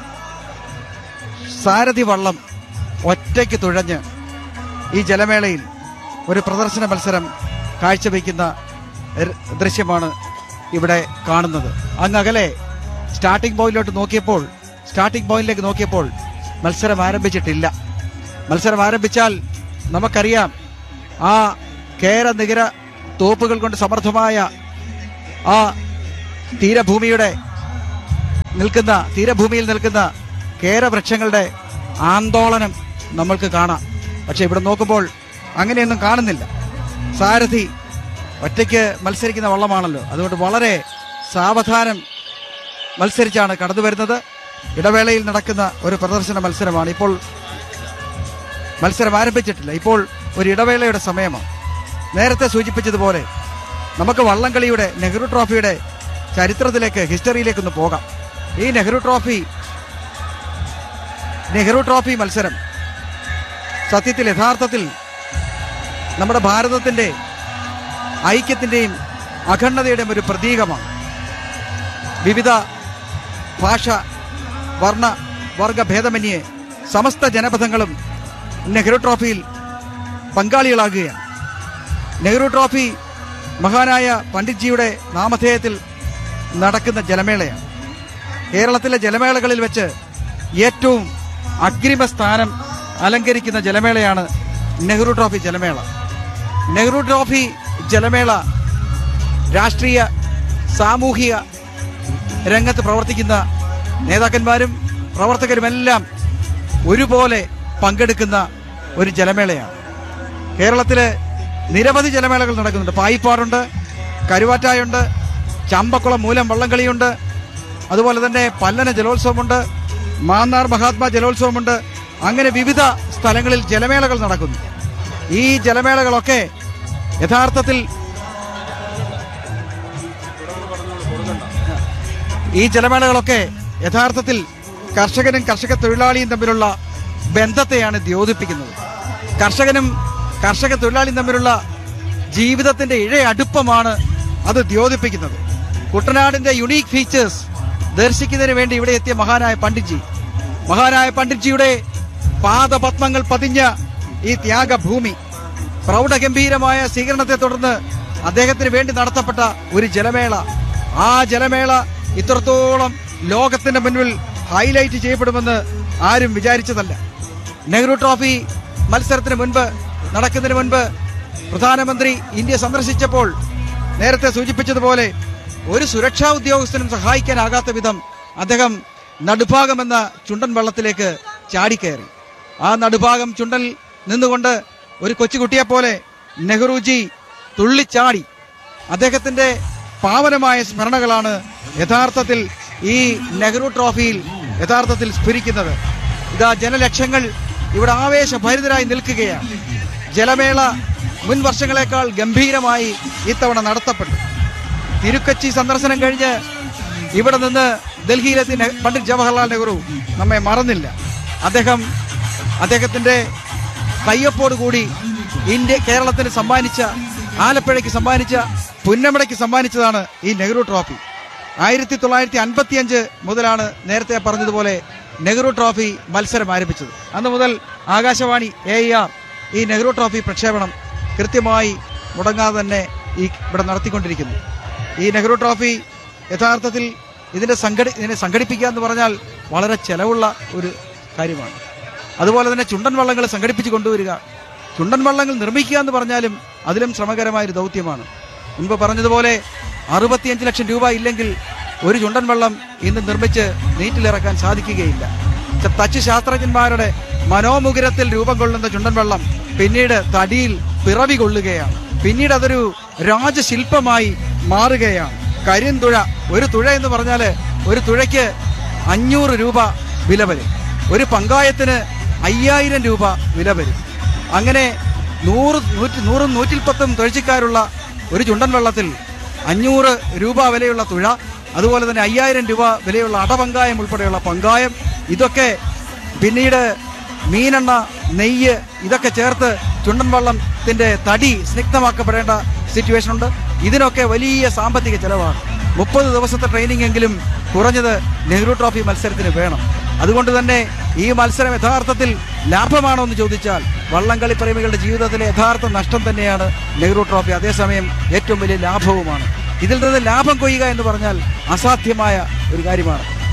സാരഥി വള്ളം ഒറ്റയ്ക്ക് തുഴഞ്ഞ് ഈ ജലമേളയിൽ ഒരു പ്രദർശന മത്സരം കാഴ്ചവെക്കുന്ന ര- ദൃശ്യമാണ് ഇവിടെ കാണുന്നത് അങ്ങ് അകലെ സ്റ്റാർട്ടിംഗ് പോയിന്റിലോട്ട് നോക്കിയപ്പോൾ സ്റ്റാർട്ടിംഗ് പോയിന്റിലേക്ക് നോക്കിയപ്പോൾ മത്സരം ആരംഭിച്ചിട്ടില്ല മത്സരം ആരംഭിച്ചാൽ നമുക്കറിയാം ആ കേര നികര തോപ്പുകൾ കൊണ്ട് സമർത്ഥമായ ആ തീരഭൂമിയുടെ നിൽക്കുന്ന തീരഭൂമിയിൽ നിൽക്കുന്ന കേരവൃക്ഷങ്ങളുടെ ആന്തോളനം നമ്മൾക്ക് കാണാം പക്ഷെ ഇവിടെ നോക്കുമ്പോൾ അങ്ങനെയൊന്നും കാണുന്നില്ല സാരഥി ഒറ്റയ്ക്ക് മത്സരിക്കുന്ന വള്ളമാണല്ലോ അതുകൊണ്ട് വളരെ സാവധാനം മത്സരിച്ചാണ് കടന്നു വരുന്നത് ഇടവേളയിൽ നടക്കുന്ന ഒരു പ്രദർശന മത്സരമാണ് ഇപ്പോൾ മത്സരം ആരംഭിച്ചിട്ടില്ല ഇപ്പോൾ ഒരു ഇടവേളയുടെ സമയമാണ് നേരത്തെ സൂചിപ്പിച്ചതുപോലെ നമുക്ക് വള്ളംകളിയുടെ നെഹ്റു ട്രോഫിയുടെ ചരിത്രത്തിലേക്ക് ഹിസ്റ്ററിയിലേക്ക് ഒന്ന് പോകാം ഈ നെഹ്റു ട്രോഫി നെഹ്റു ട്രോഫി മത്സരം സത്യത്തിൽ യഥാർത്ഥത്തിൽ നമ്മുടെ ഭാരതത്തിന്റെ ഐക്യത്തിന്റെയും അഖണ്ഡതയുടെയും ഒരു പ്രതീകമാണ് വിവിധ ഭാഷ വർണ്ണ വർഗ ഭേദമന്യേ സമസ്ത ജനപഥങ്ങളും നെഹ്റു ട്രോഫിയിൽ പങ്കാളികളാകുകയാണ് നെഹ്റു ട്രോഫി മഹാനായ പണ്ഡിറ്റ്ജിയുടെ നാമധേയത്തിൽ നടക്കുന്ന ജലമേളയാണ് കേരളത്തിലെ ജലമേളകളിൽ വെച്ച് ഏറ്റവും അഗ്രിമ സ്ഥാനം അലങ്കരിക്കുന്ന ജലമേളയാണ് നെഹ്റു ട്രോഫി ജലമേള നെഹ്റു ട്രോഫി ജലമേള രാഷ്ട്രീയ സാമൂഹിക രംഗത്ത് പ്രവർത്തിക്കുന്ന നേതാക്കന്മാരും പ്രവർത്തകരുമെല്ലാം ഒരുപോലെ പങ്കെടുക്കുന്ന ഒരു ജലമേളയാണ് കേരളത്തില് നിരവധി ജലമേളകൾ നടക്കുന്നുണ്ട് പായിപ്പാടുണ്ട് കരുവാറ്റായുണ്ട് ചമ്പക്കുളം മൂലം വള്ളംകളിയുണ്ട് അതുപോലെ തന്നെ പല്ലന ജലോത്സവമുണ്ട് മാന്നാർ മഹാത്മാ ജലോത്സവമുണ്ട് അങ്ങനെ വിവിധ സ്ഥലങ്ങളിൽ ജലമേളകൾ നടക്കുന്നു ഈ ജലമേളകളൊക്കെ യഥാർത്ഥത്തിൽ ഈ ജലമേളകളൊക്കെ യഥാർത്ഥത്തിൽ കർഷകനും കർഷക തൊഴിലാളിയും തമ്മിലുള്ള ബന്ധത്തെയാണ് ദ്യോതിപ്പിക്കുന്നത് കർഷകനും കർഷക തൊഴിലാളിയും തമ്മിലുള്ള ജീവിതത്തിന്റെ ഇഴ അടുപ്പമാണ് അത് ദ്യോതിപ്പിക്കുന്നത് കുട്ടനാടിന്റെ യുണീക്ക് ഫീച്ചേഴ്സ് ദർശിക്കുന്നതിന് വേണ്ടി ഇവിടെ എത്തിയ മഹാനായ പണ്ഡിറ്റ്ജി മഹാനായ പണ്ഡിറ്റ്ജിയുടെ പാദപത്മങ്ങൾ പതിഞ്ഞ ഈ ത്യാഗഭൂമി പ്രൗഢഗംഭീരമായ സ്വീകരണത്തെ തുടർന്ന് അദ്ദേഹത്തിന് വേണ്ടി നടത്തപ്പെട്ട ഒരു ജലമേള ആ ജലമേള ഇത്രത്തോളം ലോകത്തിന്റെ മുന്നിൽ ഹൈലൈറ്റ് ചെയ്യപ്പെടുമെന്ന് ആരും വിചാരിച്ചതല്ല നെഹ്റു ട്രോഫി മത്സരത്തിന് മുൻപ് നടക്കുന്നതിന് മുൻപ് പ്രധാനമന്ത്രി ഇന്ത്യ സന്ദർശിച്ചപ്പോൾ നേരത്തെ സൂചിപ്പിച്ചതുപോലെ ഒരു സുരക്ഷാ ഉദ്യോഗസ്ഥനും സഹായിക്കാനാകാത്ത വിധം അദ്ദേഹം നടുഭാഗം എന്ന ചുണ്ടൻ വെള്ളത്തിലേക്ക് ചാടിക്കയറി ആ നടുഭാഗം ചുണ്ടൽ നിന്നുകൊണ്ട് ഒരു കൊച്ചുകുട്ടിയെ പോലെ നെഹ്റുജി തുള്ളിച്ചാടി അദ്ദേഹത്തിന്റെ പാവനമായ സ്മരണകളാണ് യഥാർത്ഥത്തിൽ ഈ നെഹ്റു ട്രോഫിയിൽ യഥാർത്ഥത്തിൽ സ്ഫുരിക്കുന്നത് ഇതാ ജനലക്ഷങ്ങൾ ഇവിടെ ആവേശഭരിതരായി നിൽക്കുകയാണ് ജലമേള മുൻ വർഷങ്ങളെക്കാൾ ഗംഭീരമായി ഇത്തവണ നടത്തപ്പെട്ടു തിരുക്കൊച്ചി സന്ദർശനം കഴിഞ്ഞ് ഇവിടെ നിന്ന് ഡൽഹിയിലെത്തി നെ- പണ്ഡിറ്റ് ജവഹർലാൽ നെഹ്റു നമ്മെ മറന്നില്ല അദ്ദേഹം അദ്ദേഹത്തിന്റെ കയ്യൊപ്പോടുകൂടി ഇന്ത്യ കേരളത്തിന് സമ്മാനിച്ച ആലപ്പുഴയ്ക്ക് സമ്മാനിച്ച പുന്നമടയ്ക്ക് സമ്മാനിച്ചതാണ് ഈ നെഹ്റു ട്രോഫി ആയിരത്തി തൊള്ളായിരത്തി അൻപത്തിയഞ്ച് മുതലാണ് നേരത്തെ പറഞ്ഞതുപോലെ നെഹ്റു ട്രോഫി മത്സരം ആരംഭിച്ചത് അന്ന് മുതൽ ആകാശവാണി എ ആർ ഈ നെഹ്റു ട്രോഫി പ്രക്ഷേപണം കൃത്യമായി മുടങ്ങാതെ തന്നെ ഈ ഇവിടെ നടത്തിക്കൊണ്ടിരിക്കുന്നു ഈ നെഹ്റു ട്രോഫി യഥാർത്ഥത്തിൽ ഇതിന്റെ സംഘടി ഇതിനെ സംഘടിപ്പിക്കുക എന്ന് പറഞ്ഞാൽ വളരെ ചെലവുള്ള ഒരു കാര്യമാണ് അതുപോലെ തന്നെ ചുണ്ടൻ വള്ളങ്ങൾ സംഘടിപ്പിച്ച് കൊണ്ടുവരിക ചുണ്ടൻ വള്ളങ്ങൾ നിർമ്മിക്കുക എന്ന് പറഞ്ഞാലും അതിലും ശ്രമകരമായ ഒരു ദൗത്യമാണ് മുൻപ് പറഞ്ഞതുപോലെ അറുപത്തിയഞ്ച് ലക്ഷം രൂപ ഇല്ലെങ്കിൽ ഒരു ചുണ്ടൻ വള്ളം ഇന്ന് നിർമ്മിച്ച് നീറ്റിലിറക്കാൻ സാധിക്കുകയില്ല ച- തച്ച് ശാസ്ത്രജ്ഞന്മാരുടെ മനോമുകുരത്തിൽ രൂപം കൊള്ളുന്ന ചുണ്ടൻ വെള്ളം പിന്നീട് തടിയിൽ പിറവി കൊള്ളുകയാണ് പിന്നീട് അതൊരു രാജശില്പമായി മാറുകയാണ് കരിന്തുഴ ഒരു തുഴ എന്ന് പറഞ്ഞാല് ഒരു തുഴയ്ക്ക് അഞ്ഞൂറ് രൂപ വില വരും ഒരു പങ്കായത്തിന് അയ്യായിരം രൂപ വില വരും അങ്ങനെ നൂറ് നൂറ്റി നൂറും നൂറ്റിൽപ്പത്തും തൊഴിച്ചിക്കാരുള്ള ഒരു ചുണ്ടൻ വെള്ളത്തിൽ അഞ്ഞൂറ് രൂപ വിലയുള്ള തുഴ അതുപോലെ തന്നെ അയ്യായിരം രൂപ വിലയുള്ള അടപങ്കായം ഉൾപ്പെടെയുള്ള പങ്കായം ഇതൊക്കെ പിന്നീട് മീനെണ്ണ നെയ്യ് ഇതൊക്കെ ചേർത്ത് ചുണ്ടൻ വള്ളത്തിന്റെ തടി സ്നിഗ്ധമാക്കപ്പെടേണ്ട സിറ്റുവേഷൻ ഉണ്ട് ഇതിനൊക്കെ വലിയ സാമ്പത്തിക ചെലവാണ് മുപ്പത് ദിവസത്തെ ട്രെയിനിങ് എങ്കിലും കുറഞ്ഞത് നെഹ്റു ട്രോഫി മത്സരത്തിന് വേണം അതുകൊണ്ട് തന്നെ ഈ മത്സരം യഥാർത്ഥത്തിൽ ലാഭമാണോ എന്ന് ചോദിച്ചാൽ വള്ളംകളി പ്രേമികളുടെ ജീവിതത്തിലെ യഥാർത്ഥ നഷ്ടം തന്നെയാണ് നെഹ്റു ട്രോഫി അതേസമയം ഏറ്റവും വലിയ ലാഭവുമാണ് ഇതിൽ നിന്ന് ലാഭം കൊയ്യുക എന്ന് പറഞ്ഞാൽ അസാധ്യമായ ഒരു കാര്യമാണ്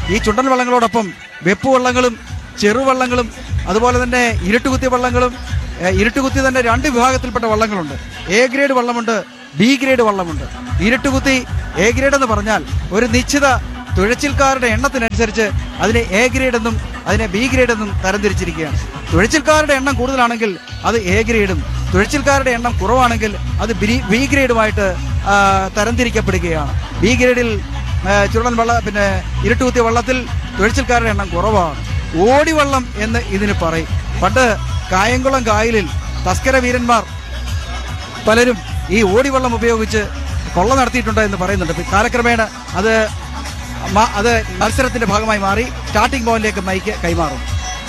ഈ ചുണ്ടൻ വള്ളങ്ങളോടൊപ്പം വെപ്പ് വള്ളങ്ങളും ചെറുവള്ളങ്ങളും അതുപോലെ തന്നെ ഇരുട്ടുകുത്തി വള്ളങ്ങളും ഏഹ്, ഇരുട്ടുകുത്തി തന്നെ രണ്ട് വിഭാഗത്തിൽപ്പെട്ട വള്ളങ്ങളുണ്ട് എ ഗ്രേഡ് വള്ളമുണ്ട് ബി ഗ്രേഡ് വള്ളമുണ്ട് ഇരുട്ടുകുത്തി എ ഗ്രേഡ് എന്ന് പറഞ്ഞാൽ ഒരു നിശ്ചിത തുഴച്ചിൽക്കാരുടെ എണ്ണത്തിനനുസരിച്ച് അതിനെ എ ഗ്രേഡ് എന്നും അതിനെ ബി ഗ്രേഡ് എന്നും തരംതിരിച്ചിരിക്കുകയാണ് തുഴച്ചിൽക്കാരുടെ എണ്ണം കൂടുതലാണെങ്കിൽ അത് എ ഗ്രേഡും തുഴച്ചിൽക്കാരുടെ എണ്ണം കുറവാണെങ്കിൽ അത് ബി- ബി ഗ്രേഡുമായിട്ട് ആ, തരംതിരിക്കപ്പെടുകയാണ് ബി ഗ്രേഡിൽ ആ, ചുരുളൻ വള്ള പിന്നെ ഇരുട്ടുകുത്തിയ വള്ളത്തിൽ തുഴച്ചിൽക്കാരുടെ എണ്ണം കുറവാണ് ഓടിവള്ളം എന്ന് ഇതിന് പറയും പണ്ട് കായംകുളം കായലിൽ തസ്കര വീരന്മാർ പലരും ഈ ഓടിവള്ളം ഉപയോഗിച്ച് കൊള്ള നടത്തിയിട്ടുണ്ട് എന്ന് പറയുന്നുണ്ട് ഇപ്പൊ കാലക്രമേണ അത് മ- അത് മത്സരത്തിന്റെ ഭാഗമായി മാറി സ്റ്റാർട്ടിംഗ് പോയിന്റിലേക്ക് മൈക്ക് കൈമാറും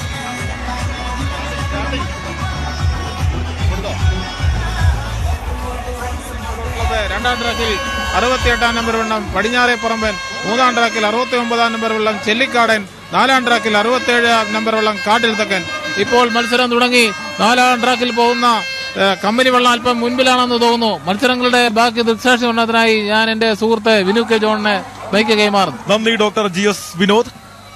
ക്ലബ്ബ് രണ്ടാം ട്രാക്കിൽ അറുപത്തിയെട്ടാം നമ്പർ വെള്ളം പടിഞ്ഞാറെ പറമ്പൻ മൂന്നാം ട്രാക്കിൽ അറുപത്തി ഒമ്പതാം നമ്പർ വെള്ളം ചെല്ലിക്കാടൻ നാലാം ട്രാക്കിൽ അറുപത്തേഴ് നമ്പർ വെള്ളം കാട്ടിൽ തക്കൻ ഇപ്പോൾ മത്സരം തുടങ്ങി നാലാം ട്രാക്കിൽ പോകുന്ന ഏഹ്, കമ്പനി വെള്ളം അല്പം മുൻപിലാണെന്ന് തോന്നുന്നു മത്സരങ്ങളുടെ ബാക്കി ദൃക്സാക്ഷി ഉന്നതിനായി ഞാൻ എന്റെ സുഹൃത്ത് വിനു കെ ജോണിനെ ബൈക്ക് കൈമാറുന്നു നന്ദി ഡോക്ടർ ജി എസ് വിനോദ്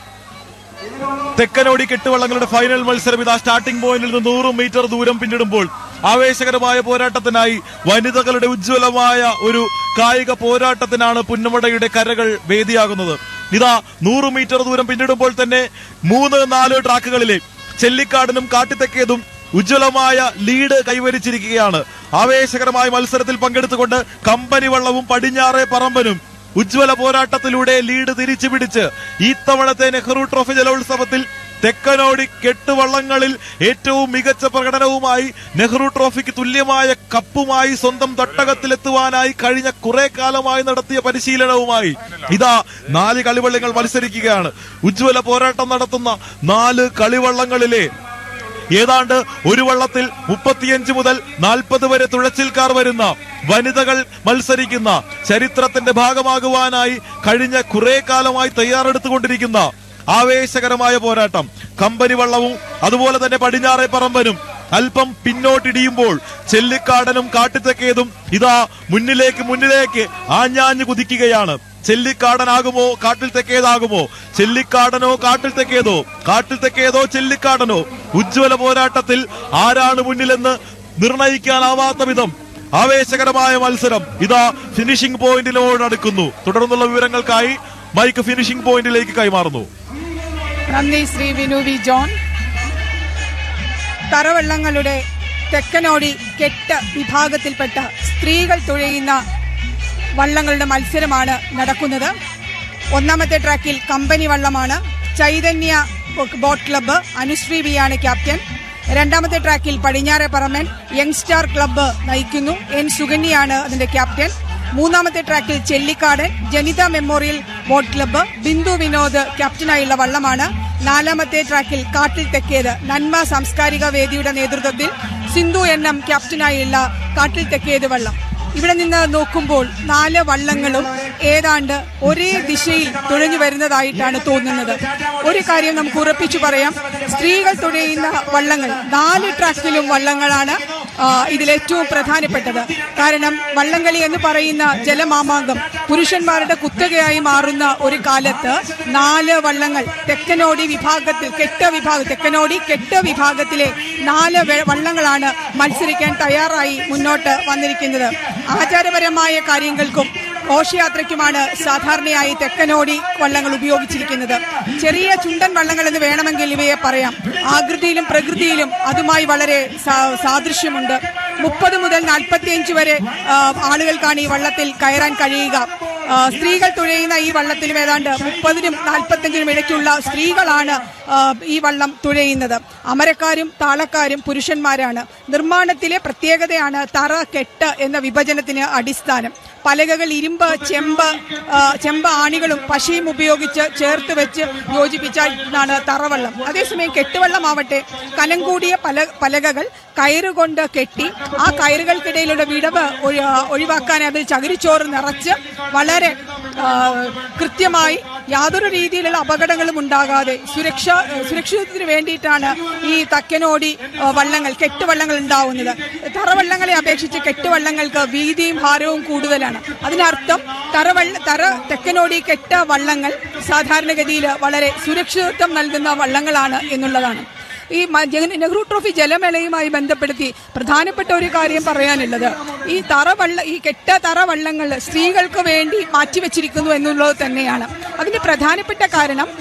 തെക്കനോടി കെട്ടുവള്ളങ്ങളുടെ ഫൈനൽ മത്സരം ഇതാ സ്റ്റാർട്ടിംഗ് പോയിന്റിൽ നിന്ന് നൂറ് മീറ്റർ ദൂരം പിന്നിടുമ്പോൾ ആവേശകരമായ പോരാട്ടത്തിനായി വനിതകളുടെ ഉജ്ജ്വലമായ ഒരു കായിക പോരാട്ടത്തിനാണ് പുന്നമടയുടെ കരകൾ വേദിയാകുന്നത് ഇതാ നൂറ് മീറ്റർ ദൂരം പിന്നിടുമ്പോൾ തന്നെ മൂന്ന് നാല് ട്രാക്കുകളിലെ ചെല്ലിക്കാടിനും കാട്ടിത്തെക്കേതും ഉജ്ജ്വലമായ ലീഡ് കൈവരിച്ചിരിക്കുകയാണ് ആവേശകരമായ മത്സരത്തിൽ പങ്കെടുത്തുകൊണ്ട് കമ്പനി വള്ളവും പടിഞ്ഞാറെ പറമ്പനും ഉജ്ജ്വല പോരാട്ടത്തിലൂടെ ലീഡ് തിരിച്ചു പിടിച്ച് ഇത്തവണത്തെ നെഹ്റു ട്രോഫി ജലോത്സവത്തിൽ തെക്കനോടി കെട്ടുവള്ളങ്ങളിൽ ഏറ്റവും മികച്ച പ്രകടനവുമായി നെഹ്റു ട്രോഫിക്ക് തുല്യമായ കപ്പുമായി സ്വന്തം തട്ടകത്തിലെത്തുവാനായി കഴിഞ്ഞ കുറെ കാലമായി നടത്തിയ പരിശീലനവുമായി ഇതാ നാല് കളിവള്ളങ്ങൾ മത്സരിക്കുകയാണ് ഉജ്ജ്വല പോരാട്ടം നടത്തുന്ന നാല് കളിവള്ളങ്ങളിലെ ഏതാണ്ട് ഒരു വള്ളത്തിൽ മുപ്പത്തിയഞ്ച് മുതൽ നാൽപ്പത് വരെ തുഴച്ചിൽക്കാർ വരുന്ന വനിതകൾ മത്സരിക്കുന്ന ചരിത്രത്തിന്റെ ഭാഗമാകുവാനായി കഴിഞ്ഞ കുറെ കാലമായി തയ്യാറെടുത്തുകൊണ്ടിരിക്കുന്ന ആവേശകരമായ പോരാട്ടം കമ്പനി വള്ളവും അതുപോലെ തന്നെ പടിഞ്ഞാറെ പറമ്പനും അല്പം പിന്നോട്ടിടിയുമ്പോൾ ചെല്ലിക്കാടനും കാട്ടിത്തെക്കേതും ഇതാ മുന്നിലേക്ക് മുന്നിലേക്ക് ആഞ്ഞാഞ്ഞു കുതിക്കുകയാണ് ചെല്ലിക്കാടനാകുമോ കാട്ടിൽ തെക്കേതാകുമോ ചെല്ലിക്കാടനോ കാട്ടിൽ തെക്കേതോ കാട്ടിൽ തെക്കേതോ ചെല്ലിക്കാടനോ ഉജ്ജ്വല പോരാട്ടത്തിൽ ആരാണ് മുന്നിലെന്ന് നിർണയിക്കാനാവാത്ത വിധം ആവേശകരമായ മത്സരം ഇതാ ഫിനിഷിംഗ് പോയിന്റിനോട് അടുക്കുന്നു തുടർന്നുള്ള വിവരങ്ങൾക്കായി മൈക്ക് ഫിനിഷിംഗ് പോയിന്റിലേക്ക് കൈമാറുന്നു നന്ദി ശ്രീ വിനു വി ജോൺ തറവള്ളങ്ങളുടെ തെക്കനോടി കെട്ട് വിഭാഗത്തിൽപ്പെട്ട സ്ത്രീകൾ തുഴയുന്ന വള്ളങ്ങളുടെ മത്സരമാണ് നടക്കുന്നത് ഒന്നാമത്തെ ട്രാക്കിൽ കമ്പനി വള്ളമാണ് ചൈതന്യ ബോട്ട് ക്ലബ്ബ് അനുശ്രീ വിയാണ് ക്യാപ്റ്റൻ രണ്ടാമത്തെ ട്രാക്കിൽ പടിഞ്ഞാറെ പറമ്പൻ യങ്സ്റ്റാർ ക്ലബ്ബ് നയിക്കുന്നു എൻ സുകന്യാണ് അതിന്റെ ക്യാപ്റ്റൻ മൂന്നാമത്തെ ട്രാക്കിൽ Chellikadan Janitha memorial boat club Bindu Vinod ക്യാപ്റ്റനായുള്ള വള്ളമാണ് നാലാമത്തെ ട്രാക്കിൽ കാട്ടിൽ തെക്കേത് നന്മ സാംസ്കാരിക വേദിയുടെ നേതൃത്വത്തിൽ സിന്ധു എണ്ണം ക്യാപ്റ്റനായുള്ള കാട്ടിൽ തെക്കേത് വള്ളം ഇവിടെ നിന്ന് നോക്കുമ്പോൾ നാല് വള്ളങ്ങളും ഏതാണ്ട് ഒരേ ദിശയിൽ തുഴഞ്ഞു വരുന്നതായിട്ടാണ് തോന്നുന്നത് ഒരു കാര്യം നമുക്ക് ഉറപ്പിച്ചു പറയാം സ്ത്രീകൾ തുഴയുന്ന വള്ളങ്ങൾ നാല് ട്രാക്കിലും വള്ളങ്ങളാണ് ആ, ഇതിലേറ്റവും പ്രധാനപ്പെട്ടത് കാരണം വള്ളംകളി എന്ന് പറയുന്ന ജലമാമാങ്കം പുരുഷന്മാരുടെ കുത്തകയായി മാറുന്ന ഒരു കാലത്ത് നാല് വള്ളങ്ങൾ തെക്കനോടി വിഭാഗത്തിൽ കെട്ട വിഭാഗം തെക്കനോടി കെട്ട വിഭാഗത്തിലെ നാല് വെ- വള്ളങ്ങളാണ് മത്സരിക്കാൻ തയ്യാറായി മുന്നോട്ട് വന്നിരിക്കുന്നത് ആചാരപരമായ കാര്യങ്ങൾക്കും ഘോഷയാത്രയ്ക്കുമാണ് സാധാരണയായി തെക്കനോടി വള്ളങ്ങൾ ഉപയോഗിച്ചിരിക്കുന്നത് ചെറിയ ചുണ്ടൻ വള്ളങ്ങൾ എന്ന് വേണമെങ്കിൽ ഇവയെ പറയാം ആകൃതിയിലും പ്രകൃതിയിലും അതുമായി വളരെ സാ- സാദൃശ്യമുണ്ട് മുപ്പത് മുതൽ നാൽപ്പത്തിയഞ്ച് വരെ ആ, ആളുകൾക്കാണ് ഈ വള്ളത്തിൽ കയറാൻ കഴിയുക ആ, സ്ത്രീകൾ തുഴയുന്ന ഈ വള്ളത്തിലും ഏതാണ്ട് മുപ്പതിനും നാൽപ്പത്തഞ്ചിനും ഇടയ്ക്കുള്ള സ്ത്രീകളാണ് ആ, ഈ വള്ളം തുഴയുന്നത് അമരക്കാരും താളക്കാരും പുരുഷന്മാരാണ് നിർമ്മാണത്തിലെ പ്രത്യേകതയാണ് തറ കെട്ട് എന്ന വിഭജനത്തിന് അടിസ്ഥാനം പലകകൾ ഇരുമ്പ് ചെമ്പ് ആ, ചെമ്പ് ആണികളും പശയും ഉപയോഗിച്ച് ചേർത്ത് വെച്ച് യോജിപ്പിച്ചാണ് തറവള്ളം അതേസമയം കെട്ടുവള്ളമാവട്ടെ കനം കൂടിയ പല പലകകൾ കയറുകൊണ്ട് കെട്ടി ആ കയറുകൾക്കിടയിലുള്ള വിടവ് ഒഴി- ഒഴിവാക്കാൻ അതിൽ ചകിരിച്ചോറ് നിറച്ച് വളരെ ആ, കൃത്യമായി യാതൊരു രീതിയിലുള്ള അപകടങ്ങളും ഉണ്ടാകാതെ സുരക്ഷ സുരക്ഷിതത്വത്തിന് വേണ്ടിയിട്ടാണ് ഈ തക്കനോടി ആ, വള്ളങ്ങൾ കെട്ടുവള്ളങ്ങൾ ഉണ്ടാവുന്നത് തറവള്ളങ്ങളെ അപേക്ഷിച്ച് കെട്ടുവള്ളങ്ങൾക്ക് വീതിയും ഭാരവും കൂടുതലാണ് അതിനർത്ഥം തറവള്ള തറ തെക്കനോടി കെട്ട വള്ളങ്ങൾ സാധാരണഗതിയിൽ വളരെ സുരക്ഷിതത്വം നൽകുന്ന വള്ളങ്ങളാണ് എന്നുള്ളതാണ് ഈ മ- ജന- നെഹ്റു ട്രോഫി ജലമേളയുമായി ബന്ധപ്പെടുത്തി പ്രധാനപ്പെട്ട ഒരു കാര്യം പറയാനുള്ളത് ഈ തറവള്ള ഈ കെട്ട തറവള്ളങ്ങൾ സ്ത്രീകൾക്ക് വേണ്ടി മാറ്റിവെച്ചിരിക്കുന്നു എന്നുള്ളത് തന്നെയാണ് അതിന്റെ പ്രധാനപ്പെട്ട കാരണം